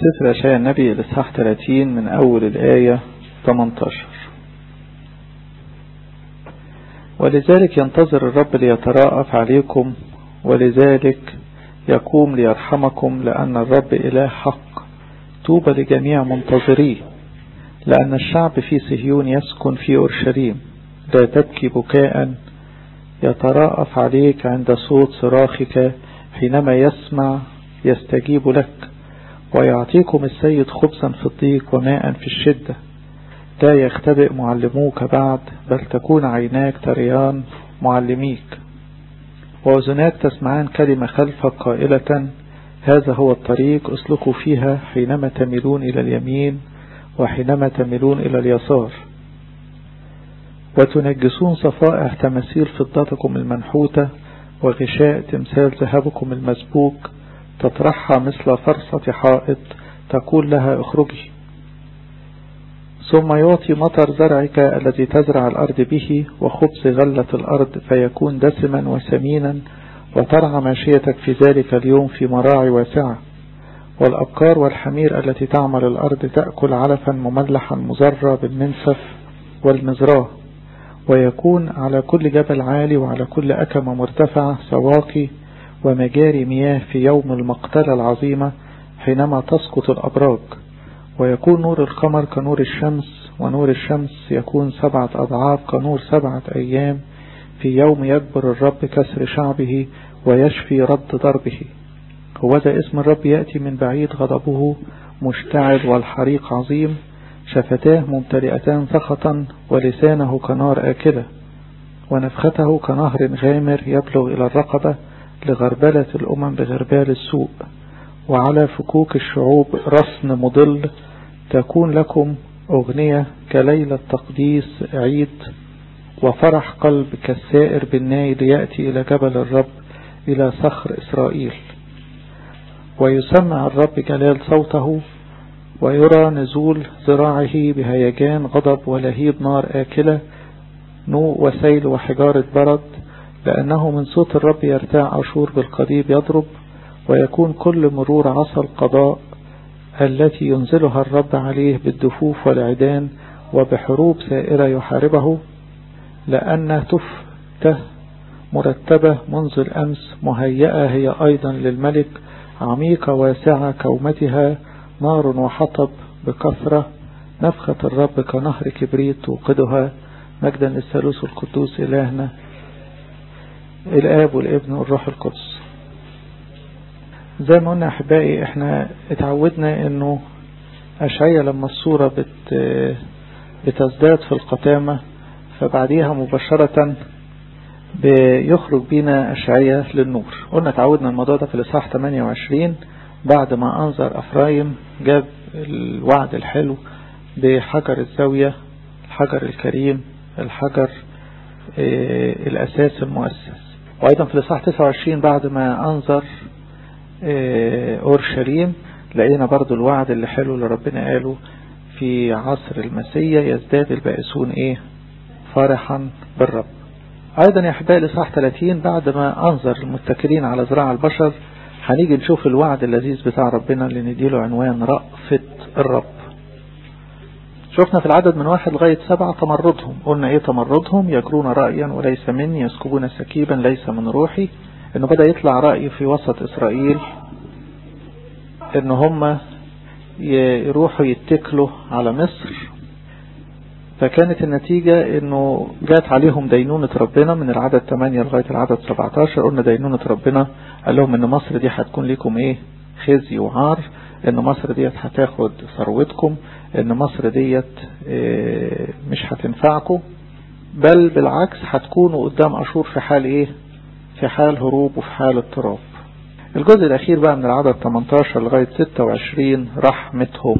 سفر أشياء النبي الإصحاح 30 من أول الآية 18 ولذلك ينتظر الرب ليتراءف عليكم ولذلك يقوم ليرحمكم لأن الرب إله حق طوبى لجميع منتظريه لأن الشعب في صهيون يسكن في أورشليم لا تبكي بكاء يتراءف عليك عند صوت صراخك حينما يسمع يستجيب لك ويعطيكم السيد خبزا في الضيق وماء في الشدة لا يختبئ معلموك بعد بل تكون عيناك تريان معلميك وأذناك تسمعان كلمة خلفك قائلة هذا هو الطريق اسلكوا فيها حينما تميلون إلى اليمين وحينما تميلون إلى اليسار وتنجسون صفائح تماثيل فضتكم المنحوتة وغشاء تمثال ذهبكم المسبوك تطرحها مثل فرصة حائط تقول لها اخرجي ثم يعطي مطر زرعك الذي تزرع الأرض به وخبز غلة الأرض فيكون دسما وسمينا وترعى ماشيتك في ذلك اليوم في مراعي واسعة والأبكار والحمير التي تعمل الأرض تأكل علفا مملحا مزرى بالمنسف والمزراه ويكون على كل جبل عالي وعلى كل أكمة مرتفعة سواقي ومجاري مياه في يوم المقتلة العظيمة حينما تسقط الأبراج ويكون نور القمر كنور الشمس ونور الشمس يكون سبعة أضعاف كنور سبعة أيام في يوم يكبر الرب كسر شعبه ويشفي رد ضربه هوذا اسم الرب يأتي من بعيد غضبه مشتعل والحريق عظيم شفتاه ممتلئتان سخطا ولسانه كنار آكلة ونفخته كنهر غامر يبلغ إلى الرقبة لغربلة الأمم بغربال السوء وعلى فكوك الشعوب رسن مضل تكون لكم أغنية كليلة تقديس عيد وفرح قلب كالسائر بالنايل يأتي إلى جبل الرب إلى صخر إسرائيل ويسمع الرب جلال صوته ويرى نزول ذراعه بهيجان غضب ولهيب نار آكلة نوء وسيل وحجارة برد لأنه من صوت الرب يرتاع أشور بالقضيب يضرب ويكون كل مرور عصا القضاء التي ينزلها الرب عليه بالدفوف والعدان وبحروب سائرة يحاربه لأن تفته مرتبة منذ الأمس مهيئة هي أيضا للملك عميقة واسعة كومتها نار وحطب بكثرة نفخة الرب كنهر كبريت توقدها مجدا للثالوث القدوس إلهنا الآب والابن والروح القدس زي ما قلنا أحبائي احنا اتعودنا انه أشعية لما الصورة بت بتزداد في القتامة فبعديها مباشرة بيخرج بينا أشعية للنور قلنا اتعودنا الموضوع ده في الإصحاح 28 بعد ما أنظر أفرايم جاب الوعد الحلو بحجر الزاوية الحجر الكريم الحجر الأساس المؤسس وأيضا في الإصحاح 29 بعد ما أنظر أورشليم لقينا برضو الوعد اللي حلو اللي ربنا قاله في عصر المسيح يزداد البائسون إيه فرحا بالرب أيضا يا أحبائي الإصحاح 30 بعد ما أنظر المتكلين على زراعة البشر هنيجي نشوف الوعد اللذيذ بتاع ربنا اللي نديله عنوان رأفة الرب شفنا في العدد من واحد لغاية سبعة تمردهم قلنا ايه تمردهم يجرون رأيا وليس مني يسكبون سكيبا ليس من روحي انه بدأ يطلع رأي في وسط اسرائيل ان هم يروحوا يتكلوا على مصر فكانت النتيجة انه جات عليهم دينونة ربنا من العدد 8 لغاية العدد 17 قلنا دينونة ربنا قال لهم ان مصر دي هتكون لكم ايه خزي وعار ان مصر ديت هتاخد ثروتكم ان مصر ديت إيه مش هتنفعكم بل بالعكس هتكونوا قدام اشور في حال ايه في حال هروب وفي حال اضطراب الجزء الاخير بقى من العدد 18 لغاية 26 رحمتهم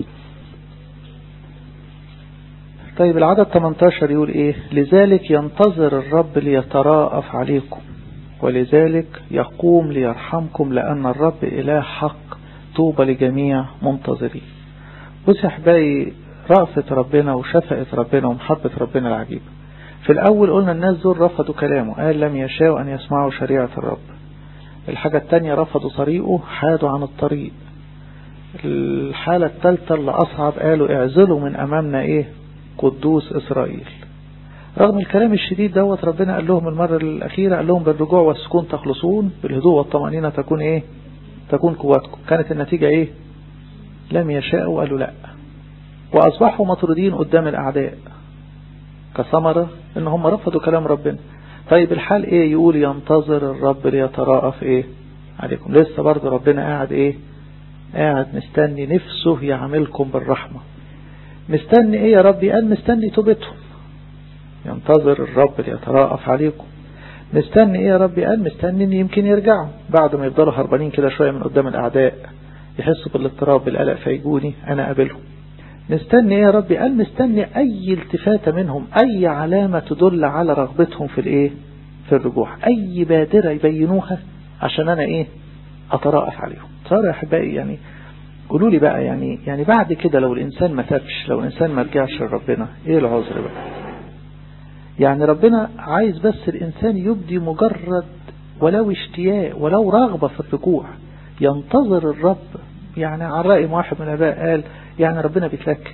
طيب العدد 18 يقول ايه لذلك ينتظر الرب ليتراءف عليكم ولذلك يقوم ليرحمكم لأن الرب إله حق طوبى لجميع منتظرين بص يا احبائي رأفة ربنا وشفقة ربنا ومحبة ربنا العجيبة في الأول قلنا الناس دول رفضوا كلامه قال لم يشاءوا أن يسمعوا شريعة الرب الحاجة التانية رفضوا طريقه حادوا عن الطريق الحالة الثالثة اللي أصعب قالوا اعزلوا من أمامنا إيه قدوس إسرائيل رغم الكلام الشديد دوت ربنا قال لهم المرة الأخيرة قال لهم بالرجوع والسكون تخلصون بالهدوء والطمأنينة تكون إيه تكون قواتكم كانت النتيجة إيه لم يشاءوا قالوا لا وأصبحوا مطرودين قدام الأعداء كثمرة إن هم رفضوا كلام ربنا طيب الحال إيه يقول ينتظر الرب ليتراءف إيه عليكم لسه برضه ربنا قاعد إيه قاعد مستني نفسه يعملكم بالرحمة مستني إيه يا ربي قال مستني توبتهم ينتظر الرب ليتراءف عليكم مستني ايه يا ربي قال مستني ان يمكن يرجعوا بعد ما يفضلوا هربانين كده شوية من قدام الاعداء يحسوا بالاضطراب بالقلق فيجوني انا قابلهم مستني ايه يا ربي قال مستني اي التفاتة منهم اي علامة تدل على رغبتهم في الايه في الرجوع اي بادرة يبينوها عشان انا ايه اتراءف عليهم صار يا احبائي يعني قولوا لي بقى يعني يعني بعد كده لو الانسان ما تابش لو الانسان ما رجعش لربنا ايه العذر بقى يعني ربنا عايز بس الإنسان يبدي مجرد ولو اشتياق ولو رغبة في الرجوع ينتظر الرب يعني عن رأي واحد من الآباء قال يعني ربنا بيتلكك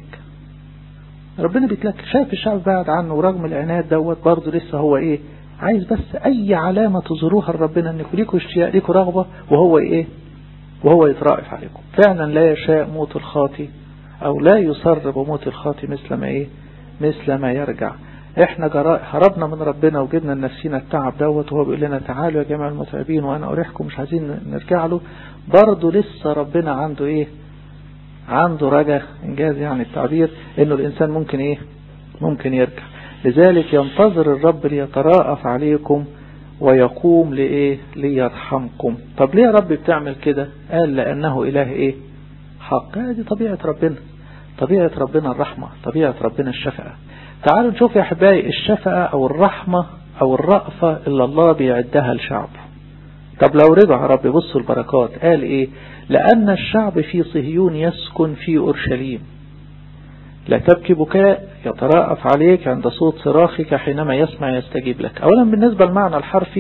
ربنا بيتلكك شايف الشعب بعد عنه ورغم العناد دوت برضه لسه هو ايه عايز بس اي علامة تظهروها لربنا انكم ليكوا اشتياق ليكوا رغبة وهو ايه وهو يترائف عليكم فعلا لا يشاء موت الخاطي او لا يسر بموت الخاطي مثل ما ايه مثل ما يرجع احنا جراء هربنا من ربنا وجبنا لنفسينا التعب دوت وهو بيقول لنا تعالوا يا جماعة المتعبين وانا اريحكم مش عايزين نرجع له برضه لسه ربنا عنده ايه عنده رجا انجاز يعني التعبير انه الانسان ممكن ايه ممكن يرجع لذلك ينتظر الرب ليتراءف عليكم ويقوم لإيه ليرحمكم طب ليه يا رب بتعمل كده قال لأنه إله إيه حق دي طبيعة ربنا طبيعة ربنا الرحمة طبيعة ربنا الشفقة تعالوا نشوف يا أحبائي الشفقة أو الرحمة أو الرأفة اللي الله بيعدها لشعبه طب لو رجع رب بصوا البركات قال إيه لأن الشعب في صهيون يسكن في أورشليم لا تبكي بكاء يتراءف عليك عند صوت صراخك حينما يسمع يستجيب لك أولا بالنسبة للمعنى الحرفي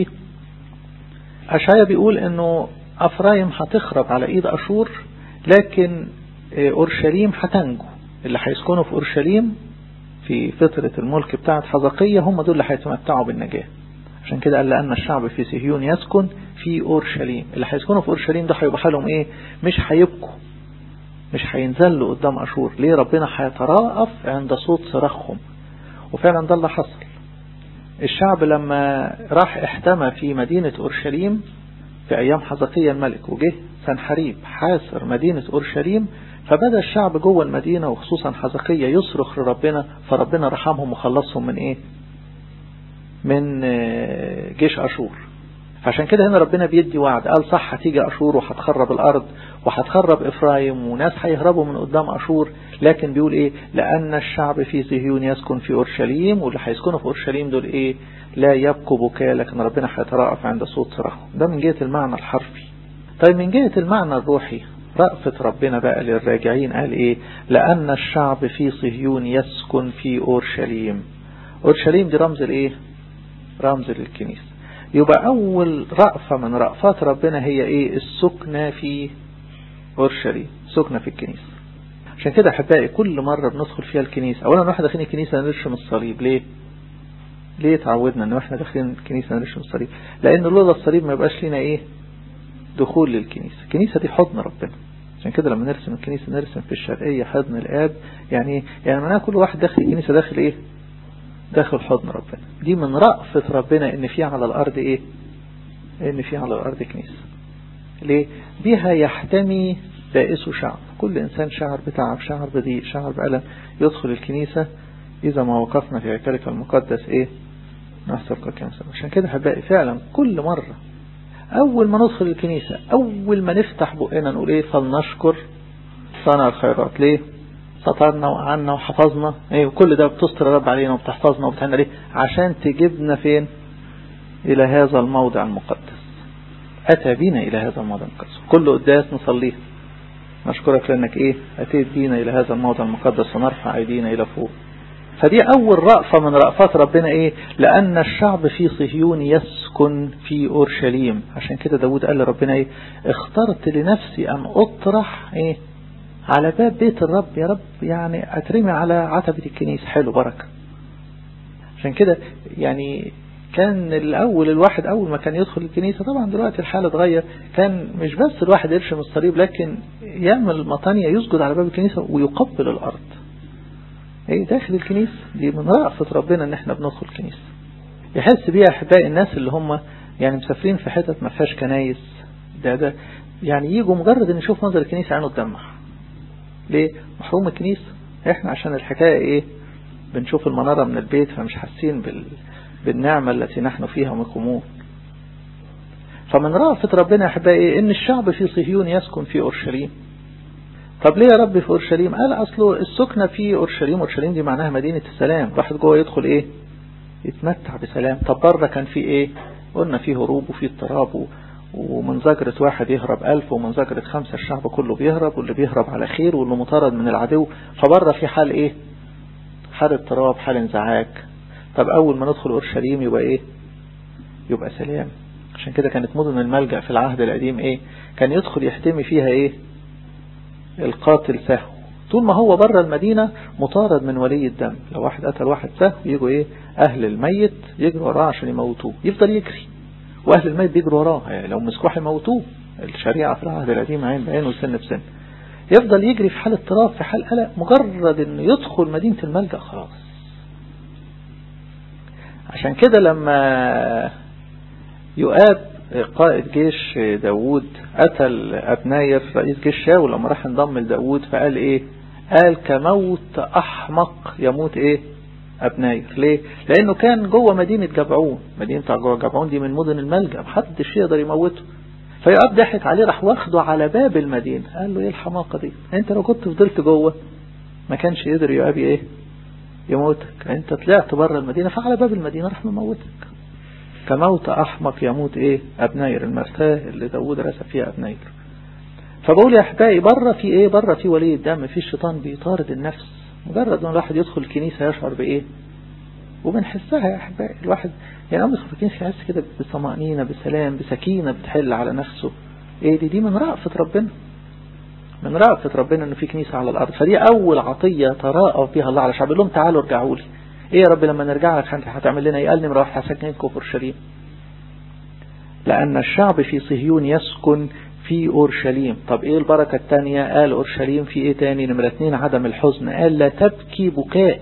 أشعيا بيقول أنه أفرايم هتخرب على إيد أشور لكن أورشليم هتنجو اللي هيسكنوا في أورشليم في فترة الملك بتاعت حزقية هم دول اللي هيتمتعوا بالنجاة عشان كده قال لأن الشعب في سهيون يسكن في أورشليم اللي هيسكنوا في أورشليم ده هيبقى حالهم إيه مش هيبكوا مش هينزلوا قدام أشور ليه ربنا هيتراءف عند صوت صراخهم وفعلا ده اللي حصل الشعب لما راح احتمى في مدينة أورشليم في أيام حزقية الملك وجه سنحريب حاصر مدينة أورشليم فبدأ الشعب جوه المدينة وخصوصا حزقية يصرخ لربنا فربنا رحمهم وخلصهم من ايه من جيش أشور عشان كده هنا ربنا بيدي وعد قال صح هتيجي أشور وهتخرب الأرض وهتخرب إفرايم وناس هيهربوا من قدام أشور لكن بيقول إيه لأن الشعب في صهيون يسكن في أورشليم واللي هيسكنوا في أورشليم دول إيه لا يبكوا بكاء لكن ربنا هيتراءف عند صوت صراخهم ده من جهة المعنى الحرفي طيب من جهة المعنى الروحي رأفة ربنا بقى للراجعين قال إيه لأن الشعب في صهيون يسكن في أورشليم أورشليم دي رمز الإيه رمز للكنيسة يبقى أول رأفة من رأفات ربنا هي إيه السكنة في أورشليم سكنة في الكنيسة عشان كده أحبائي كل مرة بندخل فيها الكنيسة أولا واحنا داخلين الكنيسة نرشم الصليب ليه ليه تعودنا ان احنا داخلين الكنيسة نرشم الصليب لأن لولا الصليب ما يبقاش لنا إيه دخول للكنيسة الكنيسة دي حضن ربنا عشان كده لما نرسم الكنيسة نرسم في الشرقية حضن الآب يعني يعني معناها كل واحد داخل الكنيسة داخل إيه داخل حضن ربنا دي من رأفة ربنا إن في على الأرض إيه إن في على الأرض كنيسة ليه بها يحتمي بائس شعب كل إنسان شعر بتعب شعر بضيق شعر بألم يدخل الكنيسة إذا ما وقفنا في هيكلك المقدس إيه نحصل كمسة عشان كده حبائي فعلا كل مرة أول ما ندخل الكنيسة أول ما نفتح بقنا نقول إيه فلنشكر صانع الخيرات ليه سطرنا وقعنا وحفظنا إيه وكل ده بتستر رب علينا وبتحفظنا وبتحنا ليه عشان تجيبنا فين إلى هذا الموضع المقدس أتى بينا إلى هذا الموضع المقدس كل قداس نصليه نشكرك لأنك إيه أتيت بينا إلى هذا الموضع المقدس ونرفع أيدينا إلى فوق فدي أول رأفة من رأفات ربنا إيه لأن الشعب في صهيون يسكن في أورشليم عشان كده داود قال لربنا إيه اخترت لنفسي أن أطرح إيه على باب بيت الرب يا رب يعني اترمي على عتبة الكنيسة حلو بركة عشان كده يعني كان الأول الواحد أول ما كان يدخل الكنيسة طبعا دلوقتي الحال اتغير كان مش بس الواحد يرشم الصليب لكن يعمل مطانية يسجد على باب الكنيسة ويقبل الأرض ايه داخل الكنيسة دي من رأفة ربنا ان احنا بندخل الكنيسة يحس بيها احبائي الناس اللي هم يعني مسافرين في حتت ما فيهاش كنايس ده ده يعني يجوا مجرد ان يشوف منظر الكنيسة عينه تدمع ليه محروم الكنيسة احنا عشان الحكاية ايه بنشوف المنارة من البيت فمش حاسين بال... بالنعمة التي نحن فيها مقومون فمن رأفة ربنا يا احبائي ان الشعب في صهيون يسكن في اورشليم طب ليه يا رب في اورشليم قال اصله السكنة في اورشليم اورشليم دي معناها مدينة السلام واحد جوه يدخل ايه يتمتع بسلام طب بره كان في ايه قلنا في هروب وفي اضطراب ومن زجرة واحد يهرب ألف ومن زجرة خمسة الشعب كله بيهرب واللي بيهرب على خير واللي مطارد من العدو فبره في حال ايه حال اضطراب حال انزعاج طب أول ما ندخل أورشليم يبقى إيه يبقى سلام عشان كده كانت مدن الملجأ في العهد القديم إيه كان يدخل يحتمي فيها إيه القاتل سهو طول ما هو بره المدينة مطارد من ولي الدم لو واحد قتل واحد سهو يجوا إيه أهل الميت يجروا وراه عشان يموتوه يفضل يجري وأهل الميت بيجروا وراه يعني لو مسكوه يموتوه الشريعة في العهد القديم عين بعين وسن بسن يفضل يجري في حال اضطراب في حال قلق مجرد انه يدخل مدينة الملجأ خلاص عشان كده لما يؤاب قائد جيش داوود قتل أبناير رئيس جيش شاول لما راح انضم لداوود فقال ايه قال كموت أحمق يموت ايه أبناير ليه لأنه كان جوه مدينة جبعون مدينة جبعون دي من مدن الملجأ محدش يقدر يموته فيؤاب ضحك عليه راح واخده على باب المدينة قال له ايه الحماقة دي انت لو كنت فضلت جوه ما كانش يقدر يؤاب ايه يموتك انت طلعت بره المدينة فعلى باب المدينة راح مموتك كموت احمق يموت ايه ابناير المرتاه اللي داود رسى فيها ابناير فبقول يا احبائي بره في ايه بره في ولي الدم في الشيطان بيطارد النفس مجرد ان الواحد يدخل الكنيسة يشعر بايه وبنحسها يا احبائي الواحد يعني أمس في الكنيسة يحس كده بطمأنينة بسلام بسكينة بتحل على نفسه ايه دي دي من رأفة ربنا من رأفة ربنا انه في كنيسة على الارض فدي اول عطية تراءف بها الله على شعب لهم تعالوا ارجعوا لي ايه يا رب لما نرجع لك انت هتعمل لنا ايه قال نمرة واحد هسكنكم في اورشليم لان الشعب في صهيون يسكن في اورشليم طب ايه البركة التانية قال اورشليم في ايه تاني نمرة اتنين عدم الحزن قال لا تبكي بكاء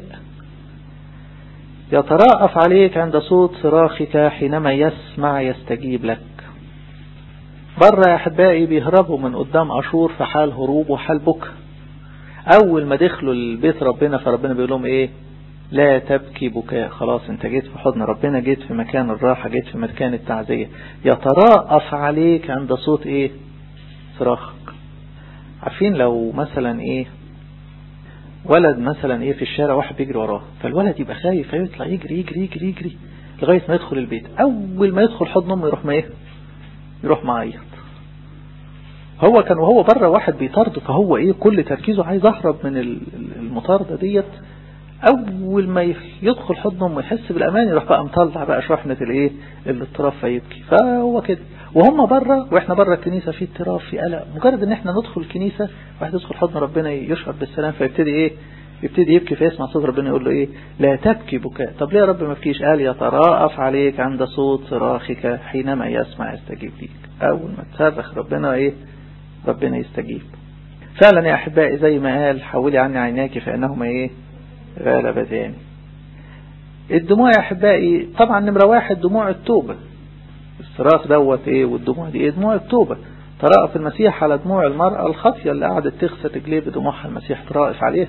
يتراءف عليك عند صوت صراخك حينما يسمع يستجيب لك بره يا أحبائي بيهربوا من قدام أشور في حال هروب وحال بكى أول ما دخلوا البيت ربنا فربنا بيقول لهم إيه لا تبكي بكاء خلاص انت جيت في حضن ربنا جيت في مكان الراحة جيت في مكان التعزية يتراءف عليك عند صوت ايه صراخك عارفين لو مثلا ايه ولد مثلا ايه في الشارع واحد بيجري وراه فالولد يبقى خايف فيطلع يجري يجري يجري يجري لغاية ما يدخل البيت اول ما يدخل حضن امه يروح ما ايه يروح معيط هو كان وهو بره واحد بيطارده فهو ايه كل تركيزه عايز اهرب من المطاردة ديت اول ما يدخل حضن امه يحس بالامان يروح بقى مطلع بقى شحنة الايه الاضطراب فيبكي فهو كده وهم بره واحنا بره الكنيسة في اضطراب في قلق مجرد ان احنا ندخل الكنيسة واحد يدخل حضن ربنا يشعر بالسلام فيبتدي ايه يبتدي يبكي فيسمع صوت ربنا يقول له ايه لا تبكي بكاء طب ليه يا رب ما بكيش قال يتراءف عليك عند صوت صراخك حينما يسمع يستجيب ليك اول ما تصرخ ربنا ايه ربنا يستجيب فعلا يا احبائي زي ما قال حولي عني عيناك فانهما ايه غالبتان الدموع يا احبائي طبعا نمرة واحد دموع التوبة الصراخ دوت ايه والدموع دي ايه دموع التوبة ترأف المسيح على دموع المرأة الخاطية اللي قعدت تغسل رجليه بدموعها المسيح ترأف عليها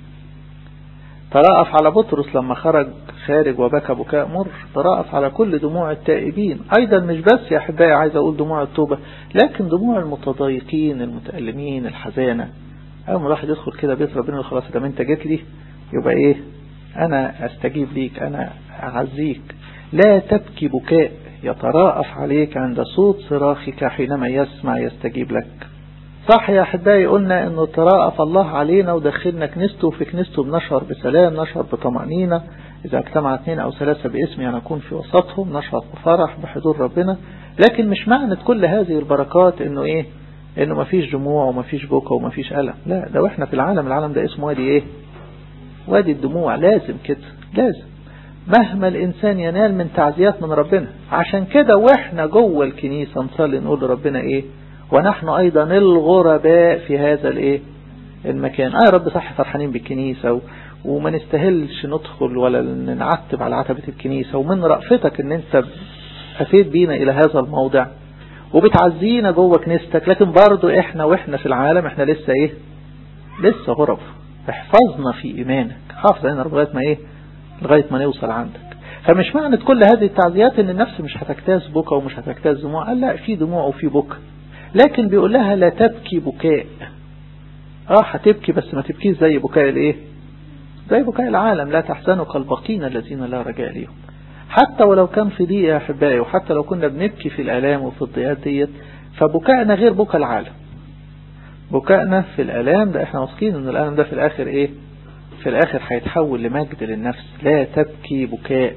ترأف على بطرس لما خرج خارج وبكى بكاء مر ترأف على كل دموع التائبين أيضا مش بس يا أحبائي عايز أقول دموع التوبة لكن دموع المتضايقين المتألمين الحزانة أول ما الواحد يدخل كده بيت ربنا خلاص ده أنت جيت لي يبقى إيه أنا أستجيب ليك أنا أعزيك لا تبكي بكاء يتراءف عليك عند صوت صراخك حينما يسمع يستجيب لك صح يا أحبائي قلنا أنه تراءف الله علينا ودخلنا كنيسته وفي كنيسته بنشعر بسلام نشعر بطمأنينة إذا اجتمع اثنين أو ثلاثة باسمي أنا أكون في وسطهم نشعر بفرح بحضور ربنا لكن مش معنى كل هذه البركات أنه إيه انه مفيش دموع ومفيش بكى ومفيش ألم لا ده واحنا في العالم العالم ده اسمه وادي ايه وادي الدموع لازم كده لازم مهما الإنسان ينال من تعزيات من ربنا عشان كده واحنا جوه الكنيسة نصلي نقول لربنا ايه ونحن ايضا الغرباء في هذا الايه المكان اه يا رب صح فرحانين بالكنيسة و... وما نستاهلش ندخل ولا نعتب على عتبة الكنيسة ومن رأفتك ان انت افيد بينا الى هذا الموضع وبتعزينا جوه كنيستك لكن برضو احنا واحنا في العالم احنا لسه ايه لسه غرب احفظنا في ايمانك حافظ علينا لغايه ما ايه لغايه ما نوصل عندك فمش معنى كل هذه التعزيات ان النفس مش هتجتاز بكى ومش هتجتاز دموع قال لا في دموع وفي بكى لكن بيقول لها لا تبكي بكاء اه هتبكي بس ما تبكيش زي بكاء الايه زي بكاء العالم لا تحزنوا كالباقين الذين لا رجاء ليهم حتى ولو كان في ضيق يا احبائي وحتى لو كنا بنبكي في الالام وفي الضيقات ديت فبكائنا غير بكاء العالم بكائنا في الالام ده احنا واثقين ان الالم ده في الاخر ايه في الاخر هيتحول لمجد للنفس لا تبكي بكاء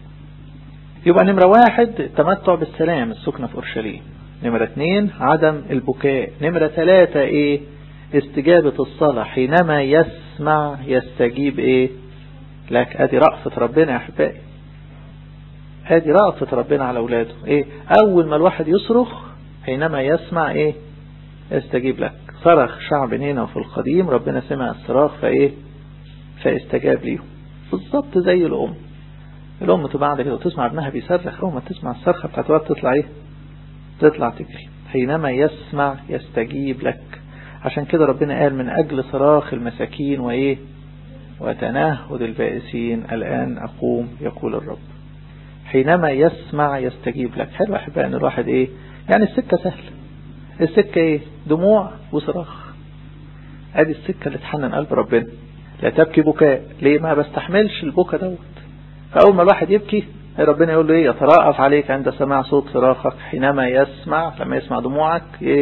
يبقى نمرة واحد التمتع بالسلام السكنة في اورشليم نمرة اثنين عدم البكاء نمرة ثلاثة ايه استجابة الصلاة حينما يسمع يستجيب ايه لك ادي رأفة ربنا يا احبائي ادي رأفة ربنا على اولاده ايه اول ما الواحد يصرخ حينما يسمع ايه يستجيب لك صرخ شعب هنا في القديم ربنا سمع الصراخ فايه فاستجاب ليهم بالظبط زي الام الام تبقى قاعده كده وتسمع ابنها بيصرخ اول ما تسمع الصرخه بتاعت الوقت تطلع ايه تطلع تجري حينما يسمع يستجيب لك عشان كده ربنا قال من أجل صراخ المساكين وإيه وتنهد البائسين الآن أقوم يقول الرب حينما يسمع يستجيب لك حلو أحباء أن الواحد إيه يعني السكة سهلة السكة إيه دموع وصراخ ادي السكة اللي تحنن قلب ربنا لا تبكي بكاء ليه ما بستحملش البكا دوت فأول ما الواحد يبكي ربنا يقول له ايه يترأف عليك عند سماع صوت صراخك حينما يسمع لما يسمع دموعك ايه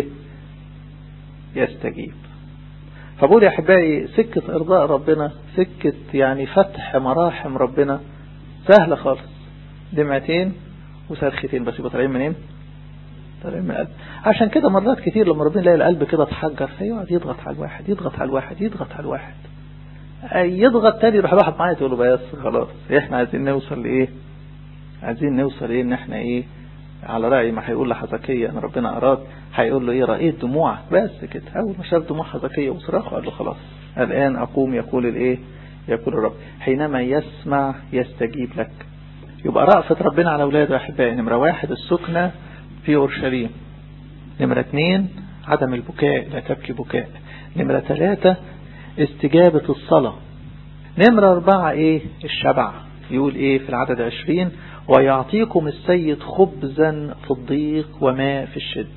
يستجيب فبقول يا احبائي سكة ارضاء ربنا سكة يعني فتح مراحم ربنا سهلة خالص دمعتين وصرختين بس يبقى طالعين منين طالعين من القلب عشان كده مرات كتير لما ربنا يلاقي القلب كده اتحجر فيقعد يضغط على الواحد يضغط على الواحد يضغط على الواحد يضغط تاني يروح الواحد معايا تقول له بس خلاص احنا عايزين نوصل لايه عايزين نوصل ايه ان احنا ايه على رأي ما هيقول لحزكية ان ربنا اراد هيقول له ايه رأيت دموعك بس كده اول ما شاف دموع حزكية وصراخه قال له خلاص الان اقوم يقول الايه يقول الرب حينما يسمع يستجيب لك يبقى رأفة ربنا على اولاده يا احبائي نمرة واحد السكنة في اورشليم نمرة اثنين عدم البكاء لا تبكي بكاء نمرة ثلاثة استجابة الصلاة نمرة أربعة إيه الشبع يقول إيه في العدد عشرين ويعطيكم السيد خبزا في الضيق وماء في الشد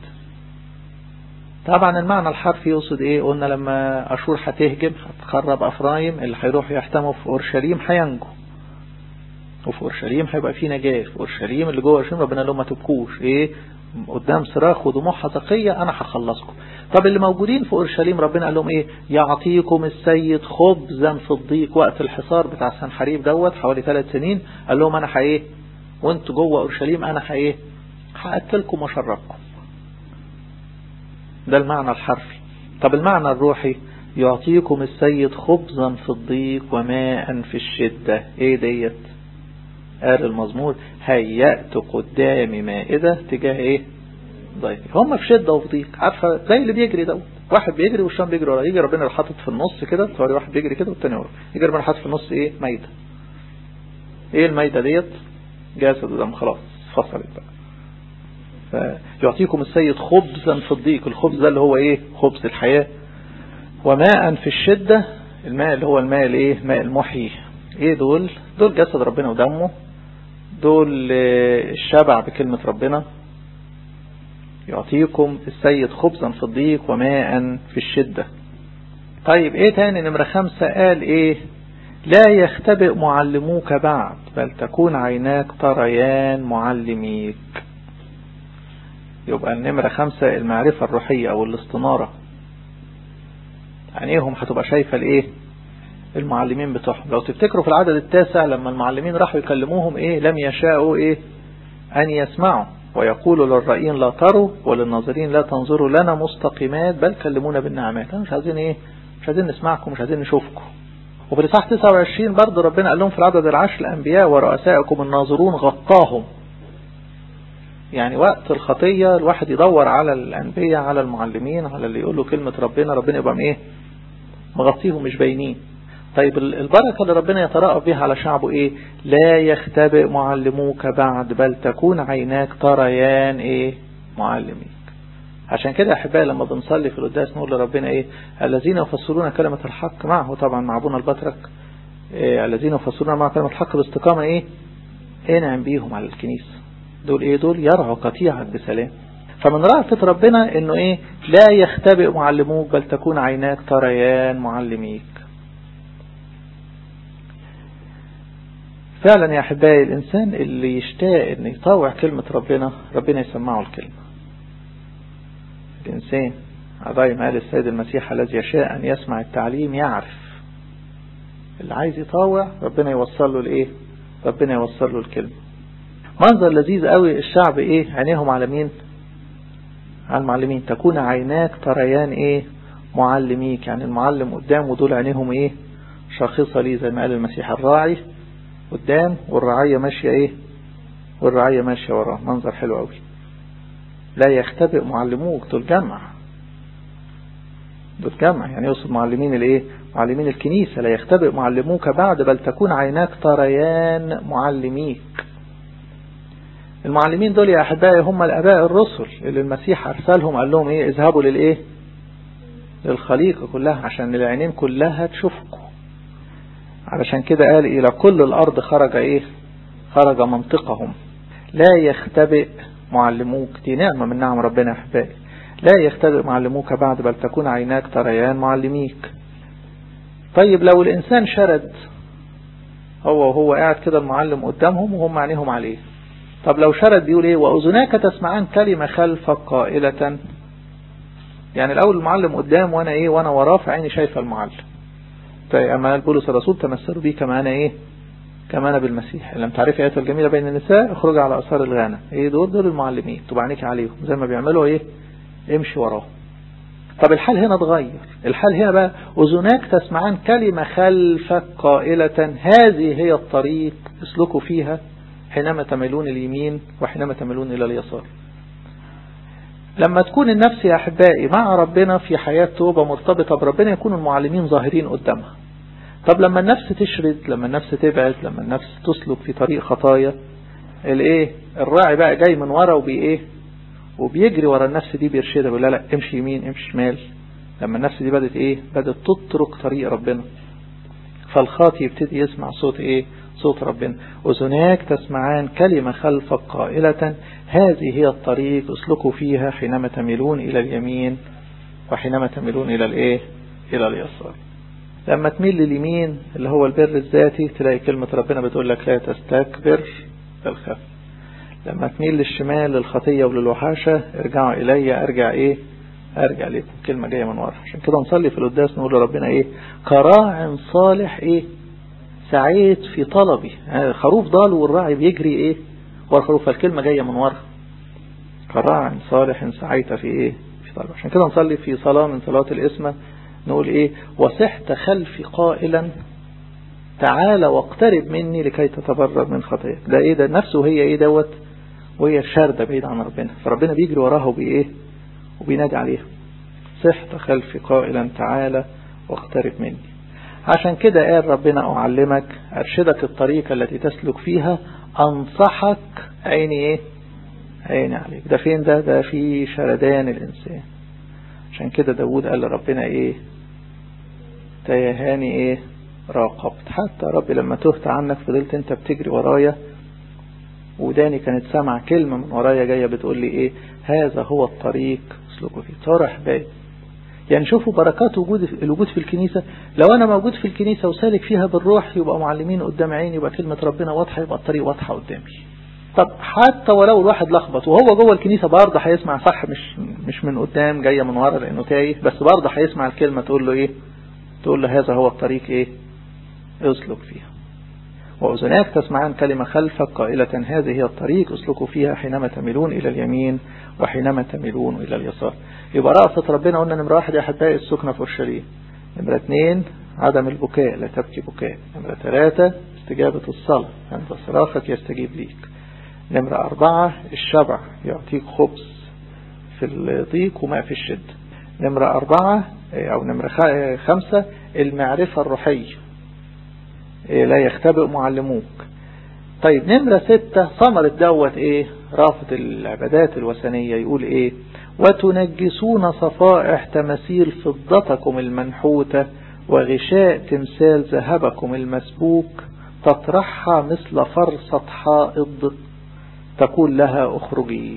طبعا المعنى الحرفي يقصد ايه قلنا لما اشور هتهجم هتخرب افرايم اللي هيروحوا يحتموا في اورشليم هينجوا وفي اورشليم هيبقى في نجاه في اورشليم اللي جوه اورشليم ربنا لهم ما تبكوش ايه قدام صراخ ودموع حزقية انا هخلصكم طب اللي موجودين في اورشليم ربنا قال لهم ايه يعطيكم السيد خبزا في الضيق وقت الحصار بتاع سنحريب دوت حوالي ثلاث سنين قال لهم انا ايه وانتوا جوه اورشليم انا ايه هاكلكم واشربكم ده المعنى الحرفي طب المعنى الروحي يعطيكم السيد خبزا في الضيق وماء في الشدة ايه ديت قال المزمور هيأت قدامي مائدة تجاه ايه ضيق هم في شدة وفي ضيق عارفة زي اللي بيجري دوت واحد بيجري والشام بيجري ورا يجي ربنا حاطط في النص كده تصوري واحد بيجري كده والتاني ورا يجي ربنا حاطط في النص ايه ميدة ايه الميدة ديت جسد ودم خلاص فصلت بقى فيعطيكم السيد خبزا في الضيق الخبز ده اللي هو ايه خبز الحياة وماء في الشدة الماء اللي هو الماء الايه ماء المحيي ايه دول دول جسد ربنا ودمه دول الشبع بكلمة ربنا يعطيكم السيد خبزا في الضيق وماء في الشدة طيب ايه تاني نمرة خمسة قال ايه لا يختبئ معلموك بعد بل تكون عيناك تريان معلميك يبقى النمرة خمسة المعرفة الروحية او الاستنارة عينيهم هتبقى شايفة الايه المعلمين بتوعهم لو تفتكروا في العدد التاسع لما المعلمين راحوا يكلموهم ايه لم يشاءوا ايه ان يسمعوا ويقول للرائين لا تروا وللناظرين لا تنظروا لنا مستقيمات بل كلمونا بالنعمات مش عايزين ايه مش عايزين نسمعكم مش عايزين نشوفكم وفي الإصحاح 29 برضه ربنا قال لهم في العدد العشر الأنبياء ورؤسائكم الناظرون غطاهم يعني وقت الخطية الواحد يدور على الأنبياء على المعلمين على اللي يقول له كلمة ربنا ربنا يبقى ايه مغطيهم مش باينين طيب البركة اللي ربنا يترأف بها على شعبه ايه لا يختبئ معلموك بعد بل تكون عيناك تريان ايه معلميك عشان كده احبائي لما بنصلي في القداس نقول لربنا ايه الذين يفسرون كلمة الحق معه طبعا مع ابونا البطرك إيه الذين يفسرون مع كلمة الحق باستقامة ايه انعم بيهم على الكنيسة دول ايه دول يرعوا قطيعك بسلام فمن رأفة ربنا انه ايه لا يختبئ معلموك بل تكون عيناك تريان معلميك فعلا يا احبائي الانسان اللي يشتاق ان يطوع كلمة ربنا ربنا يسمعه الكلمة الانسان زي ما قال السيد المسيح الذي يشاء ان يسمع التعليم يعرف اللي عايز يطوع ربنا يوصل له الايه ربنا يوصل له الكلمة منظر لذيذ قوي الشعب ايه عينيهم على مين على المعلمين تكون عيناك تريان ايه معلميك يعني المعلم قدام ودول عينيهم ايه شاخصة ليه زي ما قال المسيح الراعي قدام والرعية ماشية ايه والرعية ماشية وراه منظر حلو قوي لا يختبئ معلموك دول جمع دول جمع يعني يقصد معلمين الايه معلمين الكنيسة لا يختبئ معلموك بعد بل تكون عيناك تريان معلميك المعلمين دول يا أحبائي هم الأباء الرسل اللي المسيح أرسلهم قال لهم إيه اذهبوا للإيه للخليقة كلها عشان العينين كلها تشوفكم علشان كده قال إلى كل الأرض خرج إيه خرج منطقهم لا يختبئ معلموك دي نعمة من نعم ربنا يا أحبائي لا يختبئ معلموك بعد بل تكون عيناك تريان معلميك طيب لو الإنسان شرد هو وهو قاعد كده المعلم قدامهم وهم عينيهم عليه طب لو شرد بيقول ايه وأذناك تسمعان كلمة خلفك قائلة يعني الأول المعلم قدام وأنا ايه وأنا وراه في عيني شايفة المعلم طيب أما بولس الرسول تمثلوا بيه كما أنا ايه كما أنا بالمسيح لم تعرفي آية الجميلة بين النساء اخرج على أثار الغنى ايه دول دول المعلمين تبقى عينيك عليهم زي ما بيعملوا ايه امشي وراهم طب الحال هنا اتغير الحال هنا بقى أذناك تسمعان كلمة خلفك قائلة هذه هي الطريق اسلكوا فيها حينما تميلون اليمين وحينما تميلون إلى اليسار لما تكون النفس يا أحبائي مع ربنا في حياة توبة مرتبطة بربنا يكون المعلمين ظاهرين قدامها طب لما النفس تشرد لما النفس تبعد لما النفس تسلك في طريق خطايا الايه الراعي بقى جاي من ورا وبي ايه وبيجري ورا النفس دي بيرشدها بيقول لا لا امشي يمين امشي شمال لما النفس دي بدت ايه بدت تترك طريق ربنا فالخاطي يبتدي يسمع صوت ايه صوت ربنا أذناك تسمعان كلمة خلفك قائلة هذه هي الطريق اسلكوا فيها حينما تميلون إلى اليمين وحينما تميلون إلى الإيه إلى اليسار لما تميل لليمين اللي هو البر الذاتي تلاقي كلمة ربنا بتقول لك لا تستكبر بالخف لما تميل للشمال للخطية وللوحاشة ارجعوا إلي أرجع إيه أرجع لكم كلمة جاية من ورا عشان كده نصلي في القداس نقول لربنا إيه كراع صالح إيه سعيت في طلبي يعني خروف ضال والراعي بيجري ايه والخروف فالكلمة جاية من ورا كراع صالح سعيت في ايه في طلبي عشان كده نصلي في صلاة من صلاة الاسمة نقول ايه وصحت خلفي قائلا تعالى واقترب مني لكي تتبرر من خطاياك ده ايه ده نفسه هي ايه دوت وهي شاردة بعيد عن ربنا فربنا بيجري وراها وبايه وبينادي عليها صحت خلفي قائلا تعالى واقترب مني عشان كده قال ربنا أعلمك أرشدك الطريقة التي تسلك فيها أنصحك عيني إيه عيني عليك ده فين ده ده في شردان الإنسان عشان كده داود قال لربنا إيه تيهاني إيه راقبت حتى ربي لما تهت عنك فضلت انت بتجري ورايا وداني كانت سامع كلمة من ورايا جاية بتقول لي ايه هذا هو الطريق اسلكوا فيه طرح باي يعني شوفوا بركات وجود الوجود في الكنيسة لو أنا موجود في الكنيسة وسالك فيها بالروح يبقى معلمين قدام عيني يبقى كلمة ربنا واضحة يبقى الطريق واضحة قدامي طب حتى ولو الواحد لخبط وهو جوه الكنيسة برضه هيسمع صح مش مش من قدام جاية من ورا لأنه تايه بس برضه هيسمع الكلمة تقول له إيه تقول له هذا هو الطريق إيه اسلك فيها وأذناك تسمعان كلمة خلفك قائلة هذه هي الطريق اسلكوا فيها حينما تميلون إلى اليمين وحينما تميلون إلى اليسار يبقى رأفة ربنا قلنا نمرة واحد يا أحبائي السكنة في أورشليم نمرة اثنين عدم البكاء لا تبكي بكاء نمرة ثلاثة استجابة الصلاة عند صرافك يستجيب ليك نمرة أربعة الشبع يعطيك خبز في الضيق وما في الشدة نمرة أربعة أو نمرة خمسة المعرفة الروحية لا يختبئ معلموك طيب نمرة ستة ثمرة دوت ايه رافض العبادات الوثنية يقول ايه وتنجسون صفائح تماثيل فضتكم المنحوتة وغشاء تمثال ذهبكم المسبوك تطرحها مثل فرصة حائض تقول لها اخرجي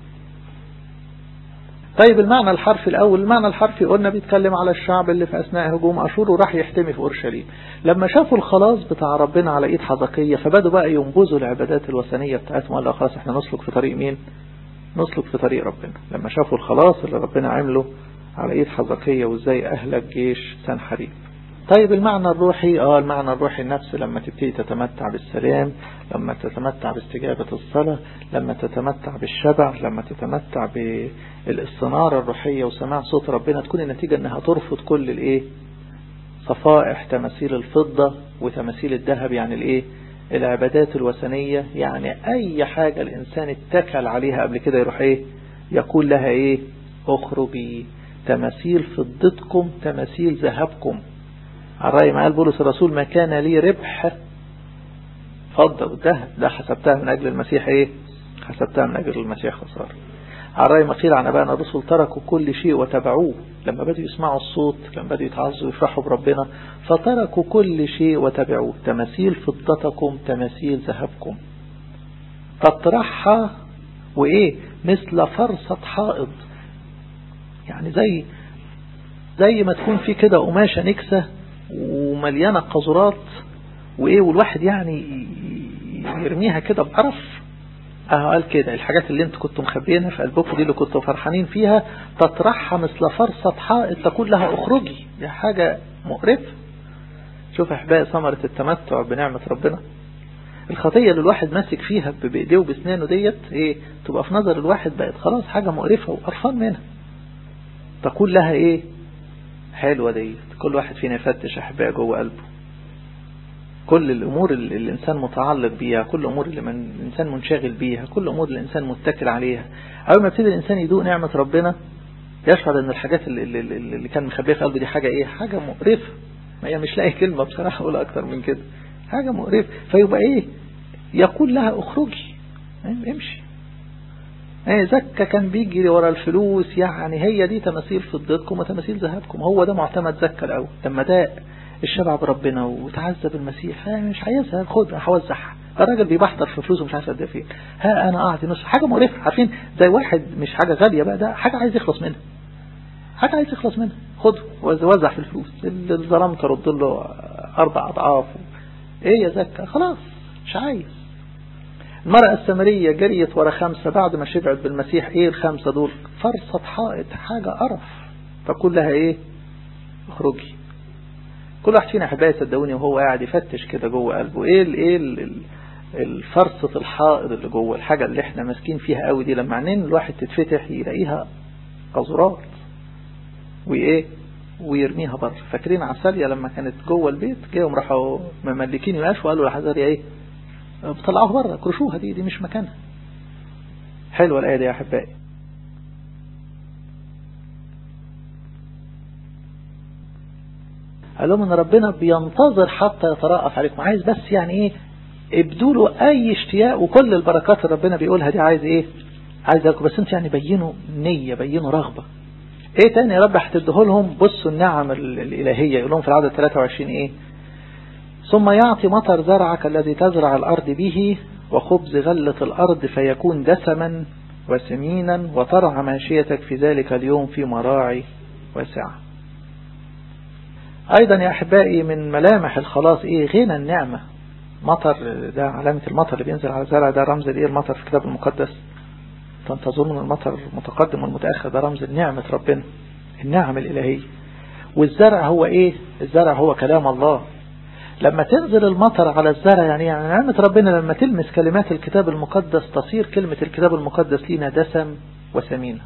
طيب المعنى الحرفي الأول المعنى الحرفي قلنا بيتكلم على الشعب اللي في أثناء هجوم أشور وراح يحتمي في أورشليم لما شافوا الخلاص بتاع ربنا على إيد حزقية فبدوا بقى ينبذوا العبادات الوثنية بتاعتهم قال خلاص احنا نسلك في طريق مين نسلك في طريق ربنا لما شافوا الخلاص اللي ربنا عمله على إيد حزقية وإزاي أهلك جيش سنحريب طيب المعنى الروحي اه المعنى الروحي النفس لما تبتدي تتمتع بالسلام لما تتمتع باستجابة الصلاة لما تتمتع بالشبع لما تتمتع بالاستنارة الروحية وسماع صوت ربنا تكون النتيجة انها ترفض كل الايه صفائح تماثيل الفضة وتماثيل الذهب يعني الايه العبادات الوثنية يعني اي حاجة الانسان اتكل عليها قبل كده يروح ايه يقول لها ايه اخرجي تماثيل فضتكم تماثيل ذهبكم على رأي ما قال بولس الرسول ما كان لي ربح فضة والذهب ده حسبتها من أجل المسيح إيه حسبتها من أجل المسيح خسارة على رأي ما قيل عن أبائنا الرسل تركوا كل شيء وتبعوه لما بدوا يسمعوا الصوت لما بدوا يتعظوا ويفرحوا بربنا فتركوا كل شيء وتبعوه تماثيل فضتكم تماثيل ذهبكم تطرحها وإيه مثل فرصة حائض يعني زي زي ما تكون في كده قماشة نكسة ومليانة قذرات وايه والواحد يعني يرميها كده بقرف اه قال كده الحاجات اللي انتوا كنتوا مخبيينها في قلبكم دي اللي كنتوا فرحانين فيها تطرحها مثل فرصة حائط تقول لها اخرجي دي حاجة مقرفة شوف احبائي ثمرة التمتع بنعمة ربنا الخطية اللي الواحد ماسك فيها بايديه وبسنانه ديت ايه تبقى في نظر الواحد بقت خلاص حاجة مقرفة وقرفان منها تقول لها ايه حلوة دي كل واحد فينا يفتش أحباء جوه قلبه كل الأمور اللي الإنسان متعلق بيها كل الأمور اللي من الإنسان منشغل بيها كل الأمور اللي الإنسان متكل عليها أول ما يبتدي الإنسان يدوق نعمة ربنا يشعر أن الحاجات اللي, اللي, اللي كان مخبيها في قلبه دي حاجة إيه حاجة مقرفة ما هي مش لاقي كلمة بصراحة أقول أكتر من كده حاجة مقرفة فيبقى إيه يقول لها اخرجي امشي ايه زكا كان بيجري ورا الفلوس يعني هي دي تماثيل فضتكم وتماثيل ذهبكم هو ده معتمد زكا الاول لما داق الشبع بربنا وتعذب المسيح مش عايزها خدها هوزعها الراجل بيبحتر في فلوسه مش عارف قد فين ها انا اعطي نص حاجه مقرفه عارفين زي واحد مش حاجه غاليه بقى ده حاجه عايز يخلص منها حاجه عايز يخلص منها خده وزع في الفلوس اللي ظلمت رد له اربع اضعاف ايه يا زكا خلاص مش عايز المرأة السامرية جريت ورا خمسة بعد ما شبعت بالمسيح ايه الخمسة دول فرصة حائط حاجة قرف فقول لها ايه اخرجي كل واحد فينا احبائي صدقوني وهو قاعد يفتش كده جوه قلبه ايه ال ايه ال الفرصة الحائط اللي جوه الحاجة اللي احنا ماسكين فيها قوي دي لما عينين الواحد تتفتح يلاقيها قذرات وايه ويرميها بره فاكرين عسالية لما كانت جوه البيت جاهم راحوا مملكين يماش وقالوا لحزاريا ايه بطلعوها بره كرشوها دي دي مش مكانها حلوة الآية دي يا أحبائي قال لهم ان ربنا بينتظر حتى يترأف عليكم عايز بس يعني ايه ابدوا له اي اشتياق وكل البركات اللي ربنا بيقولها دي عايز ايه عايز لكم بس انت يعني بينوا نية بينوا رغبة ايه تاني يا رب هتديه لهم بصوا النعم الالهية يقول لهم في العدد 23 ايه ثم يعطي مطر زرعك الذي تزرع الأرض به وخبز غلة الأرض فيكون دسما وسمينا وترعى ماشيتك في ذلك اليوم في مراعي واسعة أيضا يا أحبائي من ملامح الخلاص إيه غنى النعمة مطر ده علامة المطر اللي بينزل على الزرع ده رمز الإيه المطر في الكتاب المقدس تنتظرون المطر المتقدم والمتأخر ده رمز نعمة ربنا النعم الإلهية والزرع هو إيه الزرع هو كلام الله لما تنزل المطر على الزرع يعني يعني نعمة ربنا لما تلمس كلمات الكتاب المقدس تصير كلمة الكتاب المقدس لينا دسم وسمينة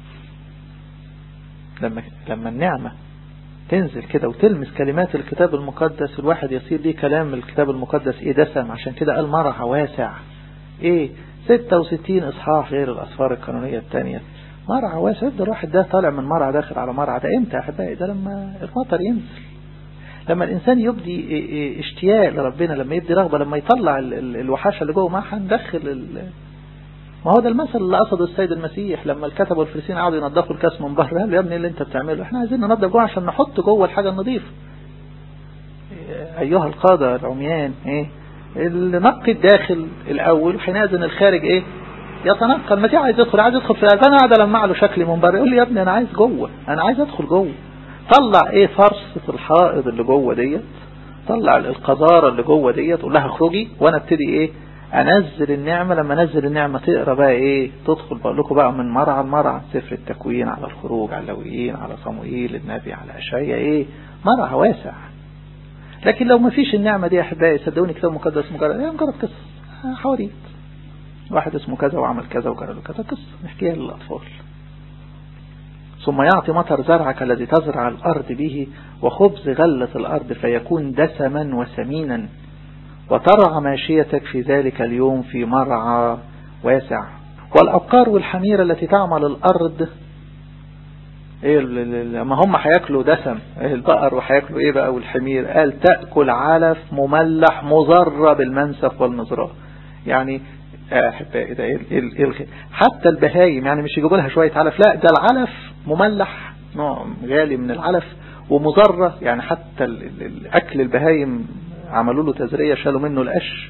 لما لما النعمة تنزل كده وتلمس كلمات الكتاب المقدس الواحد يصير ليه كلام الكتاب المقدس ايه دسم عشان كده قال مرح واسع ايه 66 اصحاح غير الاسفار القانونية الثانية مرعى واسع يفضل الواحد ده طالع من مرعى داخل على مرعى ده امتى يا احبائي ده لما المطر ينزل لما الانسان يبدي اشتياق لربنا لما يبدي رغبة لما يطلع الوحاشة اللي جوه معاه هندخل ما هو ده المثل اللي قصده السيد المسيح لما الكتبة والفريسين قعدوا ينظفوا الكاس من بره قال يا ابني اللي انت بتعمله احنا عايزين ننظف جوه عشان نحط جوه الحاجة النظيفة ايها القادة العميان ايه اللي نقي الداخل الاول وحينئذ الخارج ايه يتنقل المسيح عايز يدخل عايز يدخل في انا قاعد المع له شكلي من بره يقول لي يا ابني انا عايز جوه انا عايز ادخل جوه طلع ايه فرصة الحائض اللي جوه ديت طلع القذارة اللي جوه ديت قول لها اخرجي وانا ابتدي ايه انزل النعمة لما انزل النعمة تقرا بقى ايه تدخل بقول لكم بقى من مرعى لمرعى سفر التكوين على الخروج على اللويين على صموئيل النبي على اشعيا ايه مرعى واسع لكن لو ما فيش النعمة دي يا احبائي صدقوني كتاب مقدس مجرد ايه مجرد قصة حواديت واحد اسمه كذا وعمل كذا وكذا وكذا قصة نحكيها للأطفال ثم يعطي مطر زرعك الذي تزرع الأرض به وخبز غلة الأرض فيكون دسما وسمينا وترعى ماشيتك في ذلك اليوم في مرعى واسع والأبقار والحميرة التي تعمل الأرض ايه لما هم هياكلوا دسم ايه البقر وهياكلوا ايه بقى والحمير قال تأكل علف مملح مزر بالمنسف والمزراه يعني احبائي ده ايه حتى البهايم يعني مش يجيبوا لها شويه علف لا ده العلف مملح نوع غالي من العلف ومضره يعني حتى الاكل البهايم عملوا له تزريه شالوا منه القش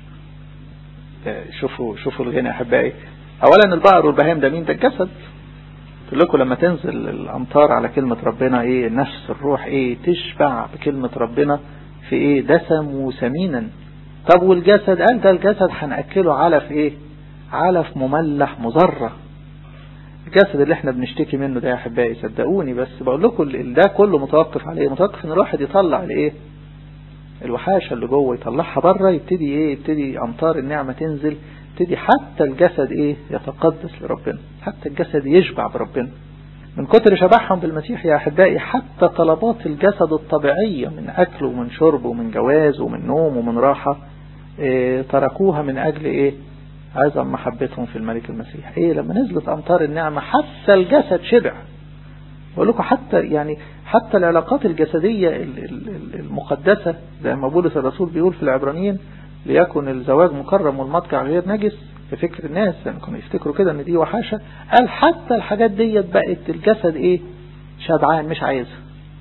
شوفوا شوفوا الغنى احبائي اولا البقر والبهايم ده مين ده الجسد قلت لكم لما تنزل الامطار على كلمه ربنا ايه نفس الروح ايه تشبع بكلمه ربنا في ايه دسم وسمينا طب والجسد قال ده الجسد هنأكله علف ايه علف مملح مزرة الجسد اللي احنا بنشتكي منه ده يا احبائي صدقوني بس بقول لكم ده كله متوقف على ايه متوقف ان الواحد يطلع الايه الوحاشة اللي جوه يطلعها بره يبتدي ايه يبتدي امطار النعمة تنزل يبتدي حتى الجسد ايه يتقدس لربنا حتى الجسد يشبع بربنا من كتر شبعهم بالمسيح يا أحبائي حتى طلبات الجسد الطبيعية من أكل ومن شرب ومن جواز ومن نوم ومن راحة إيه تركوها من أجل إيه عظم محبتهم في الملك المسيح إيه لما نزلت أمطار النعمة حتى الجسد شبع بقول لكم حتى يعني حتى العلاقات الجسدية المقدسة زي ما بولس الرسول بيقول في العبرانيين ليكن الزواج مكرم والمضجع غير نجس في فكر الناس يعني كانوا يفتكروا كده ان دي وحاشة قال حتى الحاجات ديت بقت الجسد ايه شبعان مش عايزها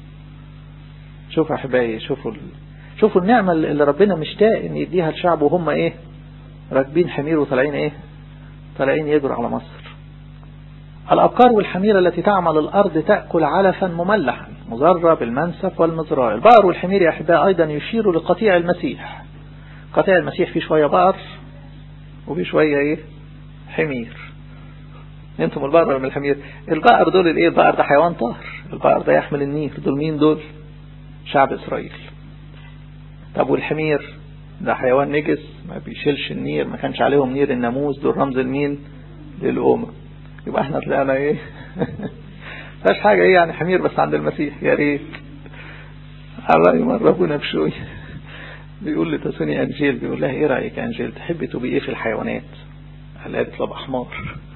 شوفوا يا احبائي شوفوا ال... شوفوا النعمة اللي ربنا مشتاق ان يديها الشعب وهم ايه راكبين حمير وطالعين ايه طالعين يجروا على مصر الأبقار والحميرة التي تعمل الأرض تأكل علفا مملحا مزرة بالمنسف والمزراء البقر والحمير يا أحباء أيضا يشيروا لقطيع المسيح قطيع المسيح فيه شوية بقر وفي شوية ايه حمير انتم البقر من الحمير البقر دول الايه البقر ده حيوان طاهر البقر ده يحمل النيل دول مين دول شعب اسرائيل طب والحمير ده حيوان نجس ما بيشيلش النير ما كانش عليهم نير الناموس دول رمز المين للأمة يبقى احنا طلعنا ايه فاش حاجة ايه يعني حمير بس عند المسيح يا ريت الله يمربونا بشوية بيقول لتسوني أنجيل بيقول لها إيه رأيك يا أنجيل تحبي تبقي إيه في الحيوانات قالت له حمار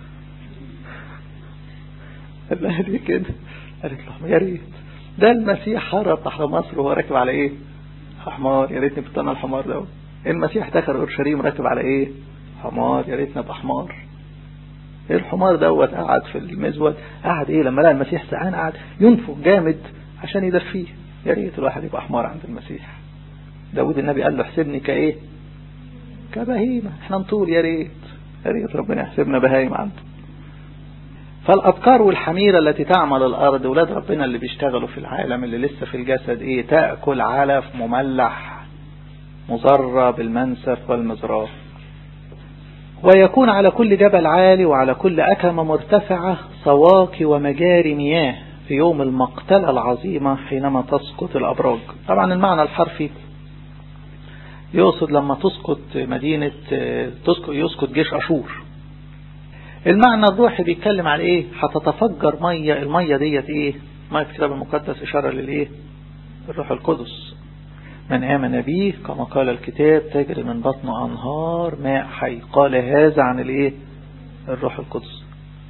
قال لها ليه كده قالت له يا ريت ده المسيح هرب بحر مصر وهو راكب على إيه حمار يا ريتني كنت أنا الحمار ده المسيح دخل أورشليم راكب على إيه حمار يا ريتنا ابقى حمار ايه الحمار دوت قعد في المزود قعد ايه لما لقى المسيح سعان قعد ينفخ جامد عشان يدفيه يا ريت الواحد يبقى حمار عند المسيح داود النبي قال له احسبني كايه كبهيمة احنا نطول يا ريت يا ريت ربنا يحسبنا بهايم عنده فالأبكار والحميرة التي تعمل الأرض ولاد ربنا اللي بيشتغلوا في العالم اللي لسه في الجسد ايه تأكل علف مملح مزرى بالمنسف والمزراف ويكون على كل جبل عالي وعلى كل أكمة مرتفعة صواكي ومجاري مياه في يوم المقتلة العظيمة حينما تسقط الأبراج طبعا المعنى الحرفي يقصد لما تسقط مدينة تسقط يسقط جيش أشور المعنى الروحي بيتكلم على ايه هتتفجر مية المية ديت ايه مية الكتاب المقدس اشارة للايه الروح القدس من آمن به كما قال الكتاب تجري من بطن أنهار ماء حي قال هذا عن الايه الروح القدس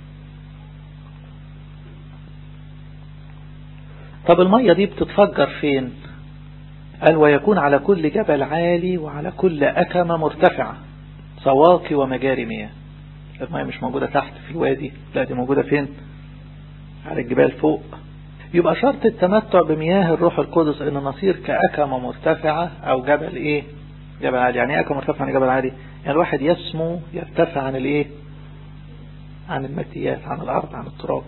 طب المية دي بتتفجر فين قال ويكون على كل جبل عالي وعلى كل أكمة مرتفعة سواقي ومجاري مياه المية مش موجودة تحت في الوادي لا دي موجودة فين على الجبال فوق يبقى شرط التمتع بمياه الروح القدس ان نصير كأكمة مرتفعة او جبل ايه جبل عالي يعني ايه أكمة مرتفعة عن جبل عالي يعني الواحد يسمو يرتفع عن الايه عن الماديات عن الارض عن التراب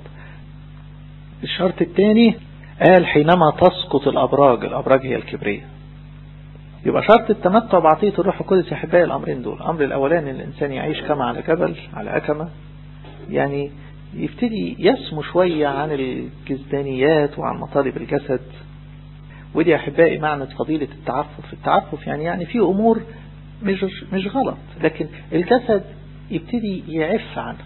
الشرط الثاني قال حينما تسقط الابراج الابراج هي الكبرية يبقى شرط التمتع بعطية الروح القدس يا احبائي الامرين دول الامر الاولاني ان الانسان يعيش كما على جبل على اكمة يعني يبتدي يسمو شوية عن الجزدانيات وعن مطالب الجسد ودي أحبائي معنى فضيلة التعفف التعفف يعني يعني في أمور مش مش غلط لكن الجسد يبتدي يعف عنها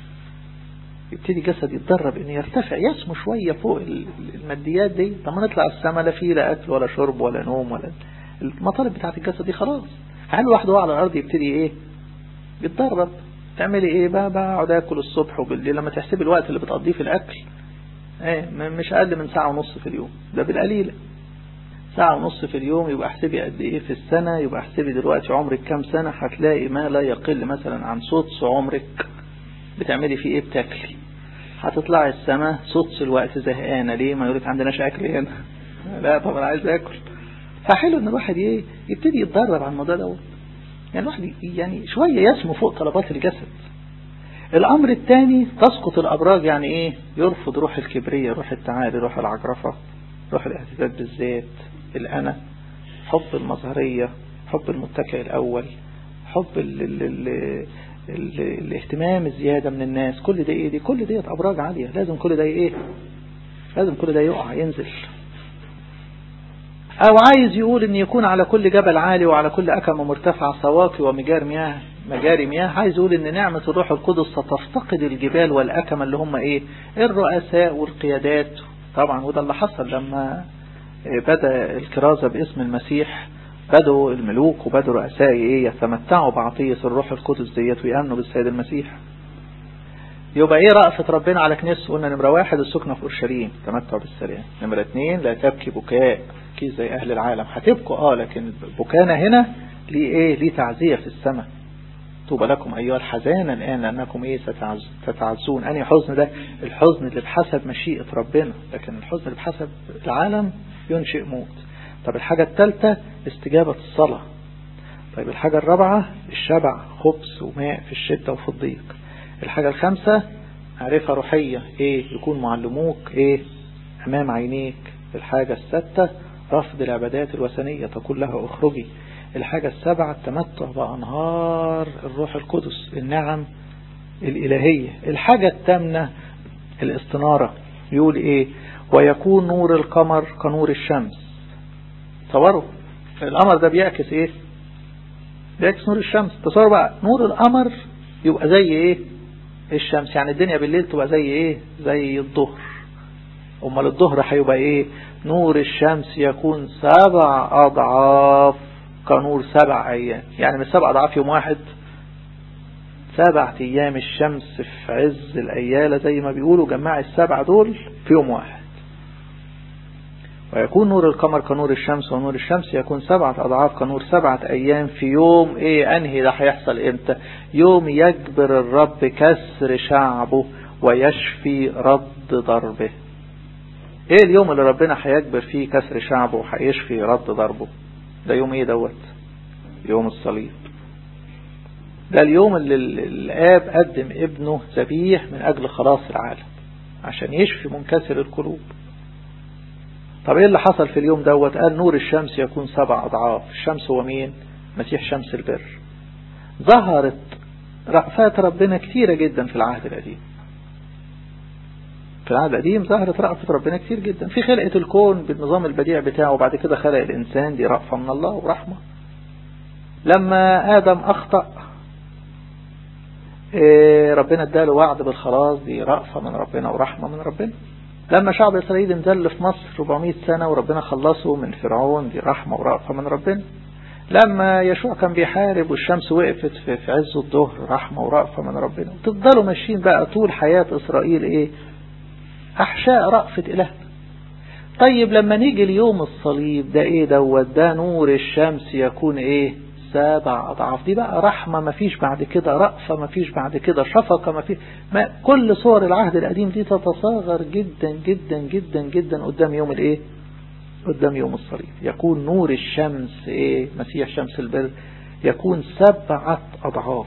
يبتدي جسد يتدرب انه يرتفع يسمو شوية فوق الماديات دي لما نطلع السما لا فيه لا أكل ولا شرب ولا نوم ولا المطالب بتاعت الجسد دي خلاص هل واحد على الأرض يبتدي ايه يتدرب تعملي ايه بقى بقعد اكل الصبح وبالليل لما تحسبي الوقت اللي بتقضيه في الاكل ايه مش اقل من ساعة ونص في اليوم ده بالقليل ساعة ونص في اليوم يبقى احسبي قد ايه في السنة يبقى احسبي دلوقتي عمرك كام سنة هتلاقي ما لا يقل مثلا عن سدس عمرك بتعملي فيه ايه بتاكلي هتطلعي السماء سدس الوقت زهقانة ليه ما يقولك عندناش اكل هنا لا طبعا عايز اكل فحلو ان الواحد ايه يبتدي يتدرب على الموضوع دوت يعني الواحد يعني شوية يسمو فوق طلبات الجسد الأمر الثاني تسقط الأبراج يعني إيه يرفض روح الكبرية روح التعالي روح العجرفة روح الاعتداد بالذات الأنا حب المظهرية حب المتكئ الأول حب ال ال ال ال الاهتمام الزيادة من الناس كل ده إيه دي كل ديت أبراج عالية لازم كل ده إيه لازم كل ده يقع ينزل أو عايز يقول أن يكون على كل جبل عالي وعلى كل أكمة مرتفعة سواقي ومجار مياه مجاري مياه عايز يقول أن نعمة الروح القدس ستفتقد الجبال والأكمة اللي هم إيه الرؤساء والقيادات طبعا وده اللي حصل لما بدأ الكرازة باسم المسيح بدأوا الملوك وبدأوا رؤساء إيه يتمتعوا بعطية الروح القدس ديت ويأمنوا بالسيد المسيح يبقى ايه رأفة ربنا على كنيسة قلنا نمرة واحد السكنة في أورشليم تمتع بالسلام نمرة اتنين لا تبكي بكاء كي زي أهل العالم هتبكوا اه لكن بكانا هنا ليه ايه ليه تعزية في السماء طوبى لكم أيها الحزان الآن لأنكم ايه ستعز تتعزون أني حزن ده الحزن اللي بحسب مشيئة ربنا لكن الحزن اللي بحسب العالم ينشئ موت طب الحاجة الثالثة استجابة الصلاة طيب الحاجة الرابعة الشبع خبز وماء في الشتاء وفي الضيق الحاجة الخامسة معرفة روحية ايه يكون معلموك ايه امام عينيك الحاجة الستة رفض العبادات الوثنية تقول لها اخرجي الحاجة السبعة التمتع بأنهار الروح القدس النعم الإلهية الحاجة الثامنة الاستنارة يقول ايه ويكون نور القمر كنور الشمس تصوروا القمر ده بيعكس ايه بيعكس نور الشمس تصوروا بقى نور القمر يبقى زي ايه الشمس يعني الدنيا بالليل تبقى زي ايه زي الظهر امال الظهر هيبقى ايه نور الشمس يكون سبع اضعاف كنور سبع ايام يعني مش سبع اضعاف يوم واحد سبع ايام الشمس في عز الايالة زي ما بيقولوا جمع السبع دول في يوم واحد ويكون نور القمر كنور الشمس ونور الشمس يكون سبعة أضعاف كنور سبعة أيام في يوم إيه أنهي ده هيحصل إمتى يوم يجبر الرب كسر شعبه ويشفي رد ضربه إيه اليوم اللي ربنا هيجبر فيه كسر شعبه وهيشفي رد ضربه ده يوم إيه دوت يوم الصليب ده اليوم اللي الآب قدم ابنه ذبيح من أجل خلاص العالم عشان يشفي منكسر القلوب طب ايه اللي حصل في اليوم دوت قال نور الشمس يكون سبع اضعاف الشمس هو مين مسيح شمس البر ظهرت رأفات ربنا كتيرة جدا في العهد القديم في العهد القديم ظهرت رأفة ربنا كتير جدا في خلقة الكون بالنظام البديع بتاعه وبعد كده خلق الإنسان دي رأفة من الله ورحمة لما آدم أخطأ إيه ربنا اداله وعد بالخلاص دي رأفة من ربنا ورحمة من ربنا لما شعب إسرائيل انزل في مصر 400 سنة وربنا خلصه من فرعون دي رحمة ورأفة من ربنا لما يشوع كان بيحارب والشمس وقفت في, في عز الظهر رحمة ورأفة من ربنا تفضلوا ماشيين بقى طول حياة إسرائيل إيه أحشاء رأفة إله طيب لما نيجي اليوم الصليب ده إيه دوت ده نور الشمس يكون إيه سبع أضعاف دي بقى رحمة ما فيش بعد كده رأفة ما فيش بعد كده شفقة ما فيش ما كل صور العهد القديم دي تتصاغر جدا جدا جدا جدا قدام يوم الإيه قدام يوم الصليب يكون نور الشمس ايه مسيح شمس البر يكون سبعة أضعاف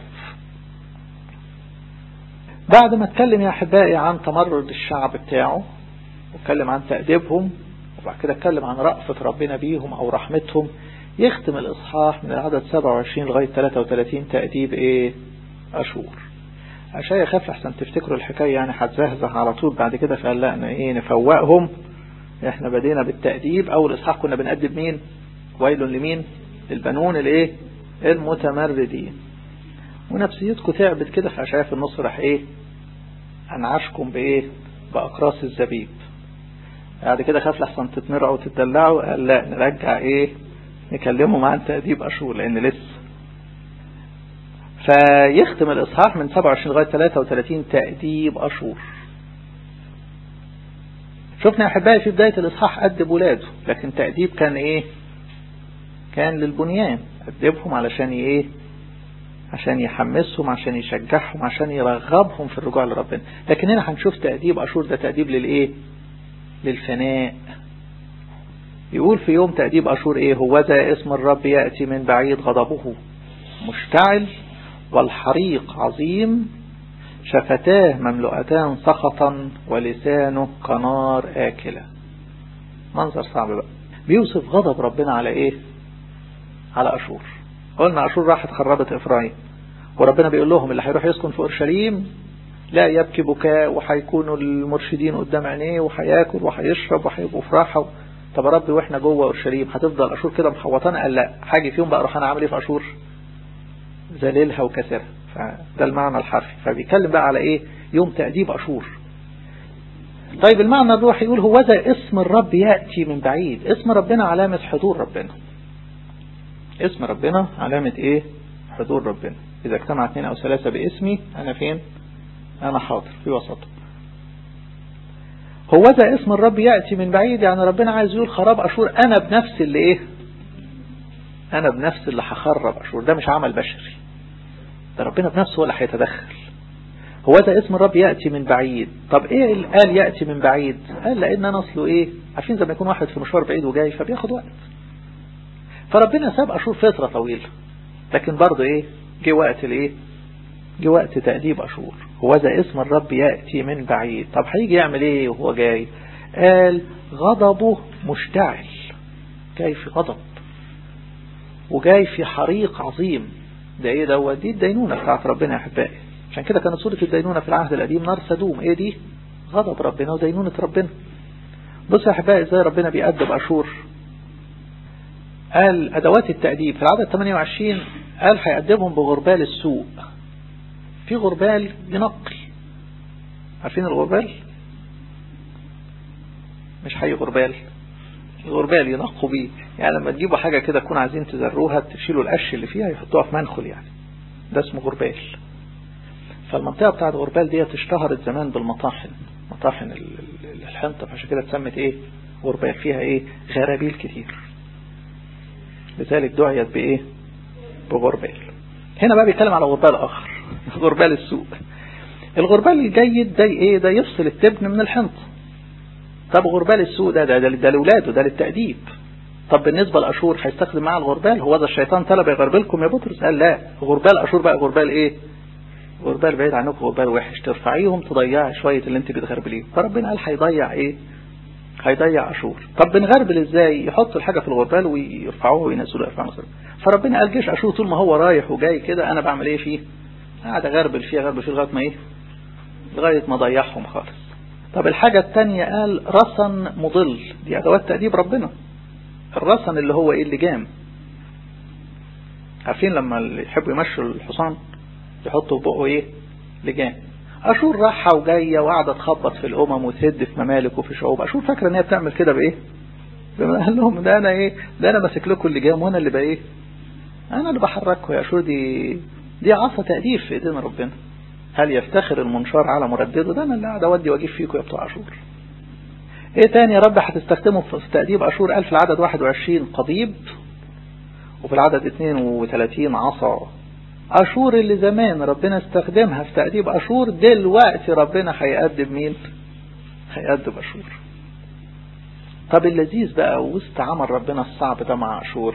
بعد ما اتكلم يا أحبائي عن تمرد الشعب بتاعه واتكلم عن تأديبهم وبعد كده اتكلم عن رأفة ربنا بيهم أو رحمتهم يختم الإصحاح من العدد 27 لغاية 33 تأديب إيه أشور عشان يخاف أحسن تفتكروا الحكاية يعني هتزهزه على طول بعد كده فقال لا إيه نفوقهم احنا بدينا بالتأديب اول اصحاح كنا بنأدب مين ويل لمين البنون الايه المتمردين ونفسيتكم تعبت كده فعشان في النص راح ايه انعشكم بايه باقراص الزبيب بعد كده خاف لحسن تتمرعوا وتدلعوا قال لا نرجع ايه نكلمهم عن تأديب اشور لان لسه فيختم الاصحاح من 27 لغايه 33 تأديب اشور شفنا يا احبائي في بداية الاصحاح أدب ولاده لكن تأديب كان ايه كان للبنيان أدبهم علشان ايه عشان يحمسهم عشان يشجعهم عشان يرغبهم في الرجوع لربنا لكن هنا هنشوف تأديب أشور ده تأديب للايه للفناء يقول في يوم تأديب أشور ايه هو ذا اسم الرب يأتي من بعيد غضبه مشتعل والحريق عظيم شفتاه مملؤتان سخطا ولسانه كنار آكلة منظر صعب بقى بيوصف غضب ربنا على ايه على أشور قلنا أشور راحت خربت إفرايم وربنا بيقول لهم اللي هيروح يسكن في أورشليم لا يبكي بكاء وهيكونوا المرشدين قدام عينيه وهياكل وهيشرب وهيبقوا في راحة طب يا رب واحنا جوه أورشليم هتفضل أشور كده محوطانا قال لا حاجة فيهم بقى اروح انا عامل ايه في أشور ذليلها وكسرها فده المعنى الحرفي فبيتكلم بقى على ايه يوم تأديب أشور طيب المعنى الروحي يقول هو ذا اسم الرب يأتي من بعيد اسم ربنا علامة حضور ربنا اسم ربنا علامة ايه حضور ربنا إذا اجتمع اثنين أو ثلاثة باسمي أنا فين أنا حاضر في وسطه هو ذا اسم الرب يأتي من بعيد يعني ربنا عايز يقول خراب أشور أنا بنفسي اللي ايه أنا بنفسي اللي هخرب أشور ده مش عمل بشري ده ربنا بنفسه هو اللي هيتدخل هو ده اسم الرب يأتي من بعيد طب ايه اللي قال يأتي من بعيد قال لان انا اصله ايه عارفين زي ما يكون واحد في مشوار بعيد وجاي فبياخد وقت فربنا ساب اشور فترة طويلة لكن برضه ايه جه وقت الايه جه وقت تأديب اشور هو ده اسم الرب يأتي من بعيد طب هيجي يعمل ايه وهو جاي قال غضبه مشتعل جاي في غضب وجاي في حريق عظيم ده ايه دوت دي الدينونة بتاعت ربنا يا احبائي عشان كده كانت سورة الدينونة في العهد القديم نار سدوم ايه دي غضب ربنا ودينونة ربنا بص يا احبائي ازاي ربنا بيأدب اشور قال ادوات التأديب في العدد 28 قال هيأدبهم بغربال السوء في غربال ينقي عارفين الغربال مش حي غربال الغربال ينقوا بيه يعني لما تجيبوا حاجة كده تكون عايزين تزروها تشيلوا القش اللي فيها يحطوها في منخل يعني ده اسمه غربال فالمنطقة بتاعت غربال دي اشتهرت زمان بالمطاحن مطاحن الحنطة فعشان كده اتسمت ايه غربال فيها ايه غرابيل كتير لذلك دعيت بايه بغربال هنا بقى بيتكلم على غربال اخر غربال السوق الغربال الجيد ده ايه ده يفصل التبن من الحنطة طب غربال السوق ده ده, ده, ده لولاده ده للتأديب طب بالنسبة لأشور هيستخدم معاه الغربال هو ده الشيطان طلب يغربلكم يا بطرس قال لا غربال أشور بقى غربال ايه غربال بعيد عنكم غربال وحش ترفعيهم تضيعي شوية اللي انت بتغربليهم فربنا قال هيضيع ايه هيضيع أشور طب بنغربل ازاي يحطوا الحاجة في الغربال ويرفعوه وينزلوه يرفعوا فربنا قال جيش أشور طول ما هو رايح وجاي كده انا بعمل ايه فيه قاعد اغربل فيه اغربل فيه لغاية ما ايه لغاية ما ضيعهم خالص طب الحاجة التانية قال رسن مضل دي أدوات تأديب ربنا الرسن اللي هو إيه اللجام عارفين لما اللي يحبوا يمشوا الحصان يحطوا في بقه ايه لجان اشور راحة وجاية وقاعدة تخبط في الامم وتهد في ممالك وفي شعوب اشور فاكرة ان هي بتعمل كده بايه قال لهم ده انا ايه ده انا ماسك لكم اللجام وانا اللي بقى ايه انا اللي بحرككم يا اشور دي دي عصا تأديب في ايدينا ربنا هل يفتخر المنشار على مردده ده انا اللي قاعد اودي واجيب فيكم يا بتوع اشور ايه تاني يا رب هتستخدمه في تأديب اشور قال في العدد 21 قضيب وفي العدد 32 عصا أشور اللي زمان ربنا استخدمها في تأديب أشور دلوقتي ربنا هيأدب مين هيأدب أشور طب اللذيذ بقى وسط عمل ربنا الصعب ده مع أشور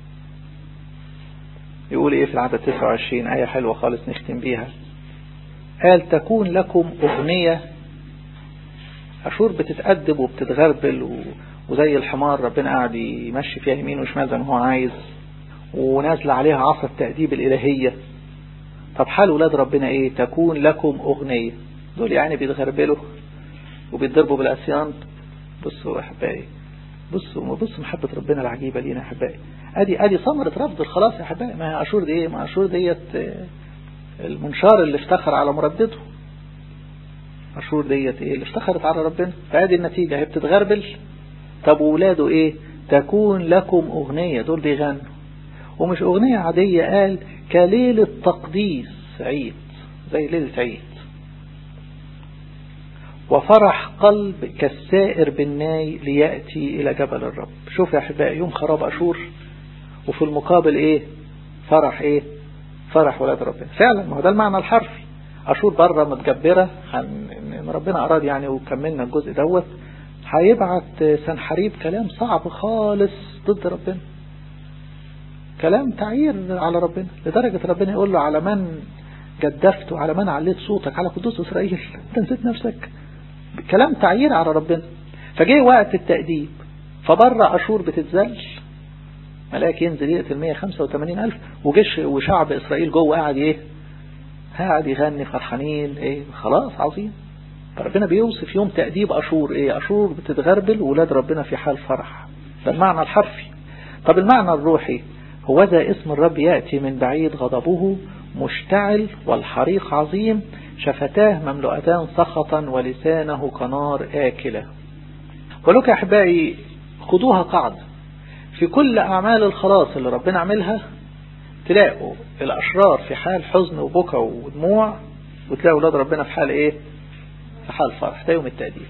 يقول ايه في العدد 29 آية حلوة خالص نختم بيها قال تكون لكم أغنية أشور بتتأدب وبتتغربل وزي الحمار ربنا قاعد يمشي فيها يمين وشمال زي ما هو عايز ونازل عليها عصا التأديب الإلهية طب حال ولاد ربنا ايه تكون لكم أغنية دول يعني بيتغربلوا وبيتضربوا بالأسيان بصوا أحبائي بصوا بصوا محبة ربنا العجيبة لينا يا أحبائي أدي أدي ثمرة رفض الخلاص يا أحبائي ما هي عاشور دي إيه ما عاشور ديت المنشار اللي افتخر على مردده عاشور ديت إيه اللي افتخرت على ربنا فأدي النتيجة هي بتتغربل طب وولاده إيه تكون لكم أغنية دول بيغنوا ومش أغنية عادية قال كليلة تقديس عيد زي ليلة عيد وفرح قلب كالسائر بالناي ليأتي إلى جبل الرب شوف يا أحبائي يوم خراب أشور وفي المقابل إيه فرح إيه فرح ولاد ربنا فعلا ما هو ده المعنى الحرفي أشور بره متجبرة إن ربنا أراد يعني وكملنا الجزء دوت هيبعت سنحريب كلام صعب خالص ضد ربنا كلام تعيير على ربنا لدرجة ربنا يقول له على من جدفت وعلى من عليت صوتك على قدوس إسرائيل انت نسيت نفسك كلام تعيير على ربنا فجاء وقت التأديب فبره أشور بتتزل ملاك ينزل يقتل 185 ألف وجيش وشعب إسرائيل جوه قاعد إيه قاعد يغني فرحانين إيه خلاص عظيم فربنا بيوصف يوم تأديب أشور إيه أشور بتتغربل وولاد ربنا في حال فرح ده المعنى الحرفي طب المعنى الروحي هو ذا اسم الرب يأتي من بعيد غضبه مشتعل والحريق عظيم شفتاه مملؤتان سخطا ولسانه كنار آكلة ولك يا أحبائي خدوها قاعدة في كل أعمال الخلاص اللي ربنا عملها تلاقوا الأشرار في حال حزن وبكى ودموع وتلاقوا أولاد ربنا في حال إيه في حال فرح ده يوم التأديب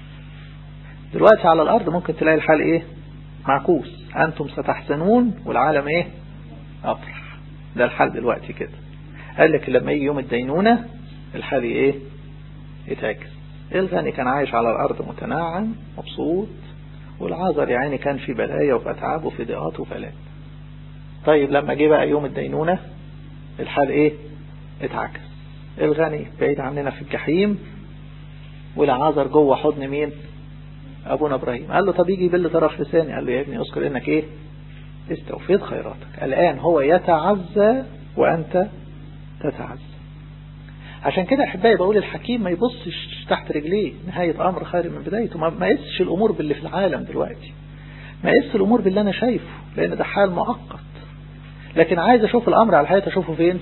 دلوقتي على الأرض ممكن تلاقي الحال إيه معكوس أنتم ستحزنون والعالم إيه أفرح ده الحال دلوقتي كده قال لك لما يجي يوم الدينونة الحال إيه يتعكس الغني كان عايش على الأرض متنعم مبسوط والعازر يعني كان في بلايا وفي أتعاب وفي ضيقات وفلات طيب لما جه بقى يوم الدينونة الحال إيه اتعكس الغني بعيد عننا في الجحيم والعازر جوه حضن مين أبونا إبراهيم قال له طب يجي يبل طرف لساني قال له يا ابني اذكر إنك إيه استوفيت خيراتك الآن هو يتعزى وأنت تتعزى عشان كده أحبائي بقول الحكيم ما يبصش تحت رجليه نهاية أمر خير من بدايته ما يقسش الأمور باللي في العالم دلوقتي ما يقس الأمور باللي أنا شايفه لأن ده حال مؤقت لكن عايز أشوف الأمر على الحقيقة أشوفه فين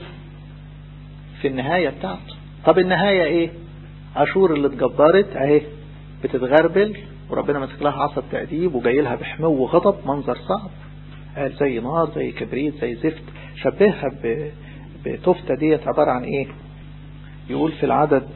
في النهاية بتاعته طب النهاية إيه عاشور اللي اتجبرت أهي بتتغربل وربنا ماسك لها عصا التأديب وجاي لها بحمو وغضب منظر صعب قال زي نار زي كبريت زي زفت شبهها بتفتة ديت عبارة عن ايه يقول في العدد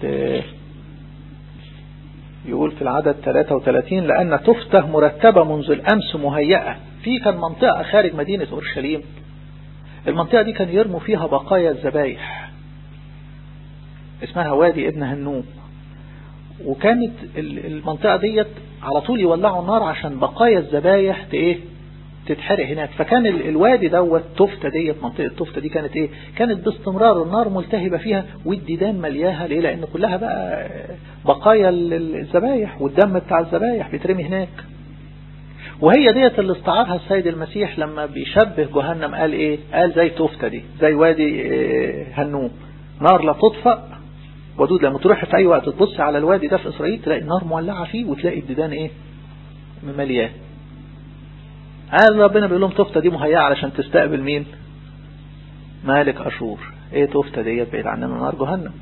يقول في العدد 33 لأن تفتة مرتبة منذ الأمس مهيئة في كان منطقة خارج مدينة أورشليم المنطقة دي كان يرموا فيها بقايا الذبايح اسمها وادي ابن هنوم وكانت المنطقة ديت على طول يولعوا النار عشان بقايا الذبايح ايه تتحرق هناك فكان الوادي دوت تفتة ديت منطقة تفتة دي كانت ايه كانت باستمرار النار ملتهبة فيها والديدان ملياها ليه لان كلها بقى بقايا الذبايح والدم بتاع الذبايح بيترمي هناك وهي ديت اللي استعارها السيد المسيح لما بيشبه جهنم قال ايه قال زي تفتة دي زي وادي إيه هنوم نار لا تطفأ ودود لما تروح في اي وقت تبص على الوادي ده في اسرائيل تلاقي النار مولعة فيه وتلاقي الديدان ايه ملياه قال ربنا بيقول لهم تفتة دي مهيئة علشان تستقبل مين مالك أشور ايه توفتة ديت بعيد عننا نار جهنم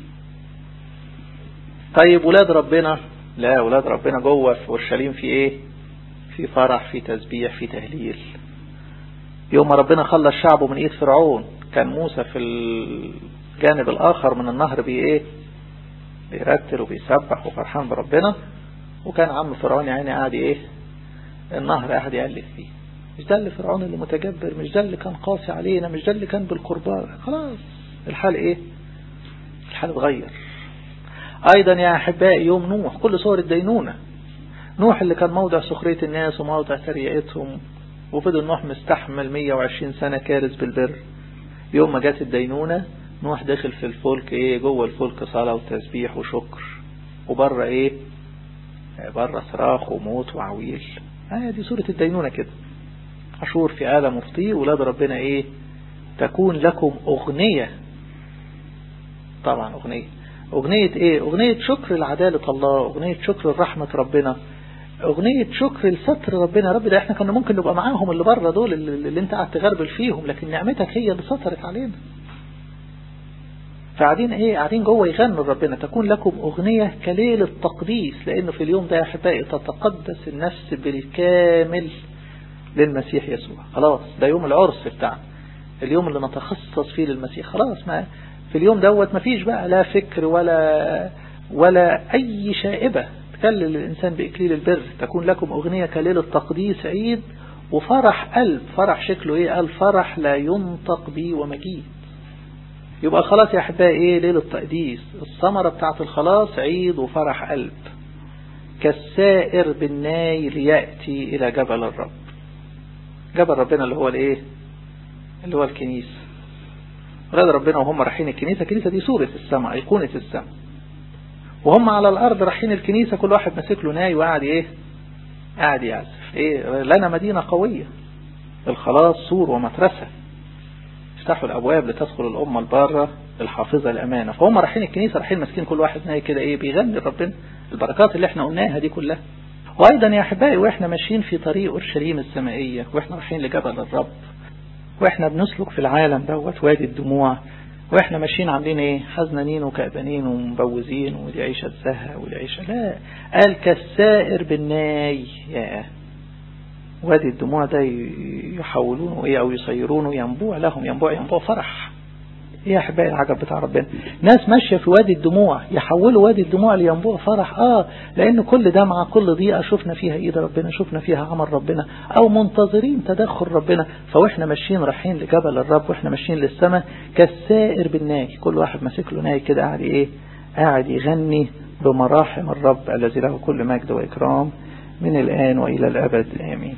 طيب ولاد ربنا لا ولاد ربنا جوه في اورشليم في ايه في فرح في تسبيح في تهليل يوم ما ربنا خلص شعبه من ايد فرعون كان موسى في الجانب الاخر من النهر بي ايه بيرتل وبيسبح وفرحان بربنا وكان عم فرعون يعني قاعد ايه النهر قاعد يقلب فيه مش ده اللي فرعون اللي متجبر مش ده اللي كان قاسي علينا مش ده اللي كان بالقربان خلاص الحال ايه الحال اتغير ايضا يا احبائي يوم نوح كل صور الدينونة نوح اللي كان موضع سخرية الناس وموضع تريقتهم وفضل نوح مستحمل 120 سنة كارث بالبر يوم ما جت الدينونة نوح داخل في الفلك ايه جوه الفلك صلاة وتسبيح وشكر وبره ايه بره صراخ وموت وعويل آه دي سورة الدينونة كده عاشور في آلة مفطي ولاد ربنا ايه تكون لكم أغنية طبعا أغنية أغنية ايه أغنية شكر لعدالة الله أغنية شكر لرحمة ربنا أغنية شكر لستر ربنا رب ده احنا كنا ممكن نبقى معاهم اللي بره دول اللي, اللي انت قاعد تغربل فيهم لكن نعمتك هي اللي سترت علينا فقاعدين ايه قاعدين جوه يغنوا ربنا تكون لكم أغنية كليل التقديس لأنه في اليوم ده يا أحبائي تتقدس النفس بالكامل للمسيح يسوع خلاص ده يوم العرس بتاعنا اليوم اللي نتخصص فيه للمسيح خلاص ما في اليوم دوت ما فيش بقى لا فكر ولا ولا أي شائبة تكلل الإنسان بإكليل البر تكون لكم أغنية كليل التقديس عيد وفرح قلب فرح شكله إيه قال فرح لا ينطق به ومجيد يبقى خلاص يا أحبائي إيه ليلة التقديس الثمرة بتاعت الخلاص عيد وفرح قلب كالسائر بالناي ليأتي إلى جبل الرب جبل ربنا اللي هو الإيه اللي هو الكنيسة ولاد ربنا وهم رايحين الكنيسة الكنيسة دي صورة السماء أيقونة السماء وهم على الأرض رايحين الكنيسة كل واحد ماسك له ناي وقاعد إيه قاعد يعزف إيه لنا مدينة قوية الخلاص سور ومترسة افتحوا الأبواب لتدخل الأمة البارة الحافظة الأمانة فهم رايحين الكنيسة رايحين ماسكين كل واحد ناي كده إيه بيغني ربنا البركات اللي احنا قلناها دي كلها وأيضا يا أحبائي وإحنا ماشيين في طريق أورشليم السمائية وإحنا رايحين لجبل الرب وإحنا بنسلك في العالم دوت وادي الدموع واحنا ماشيين عاملين ايه حزنانين وكأبانين ومبوزين ودي عيشة زهق ودي عيشة لا قال كالسائر بالناي يا وادي الدموع ده يحولونه ايه او يصيرونه ينبوع لهم ينبوع ينبوع فرح ايه يا احبائي العجب بتاع ربنا ناس ماشية في وادي الدموع يحولوا وادي الدموع لينبوع فرح اه لان كل دمعة كل ضيقة شفنا فيها ايد ربنا شفنا فيها عمل ربنا او منتظرين تدخل ربنا فاحنا ماشيين رايحين لجبل الرب واحنا ماشيين للسماء كالسائر بالناي كل واحد ماسك له ناي كده قاعد ايه قاعد يغني بمراحم الرب الذي له كل مجد واكرام من الان والى الابد امين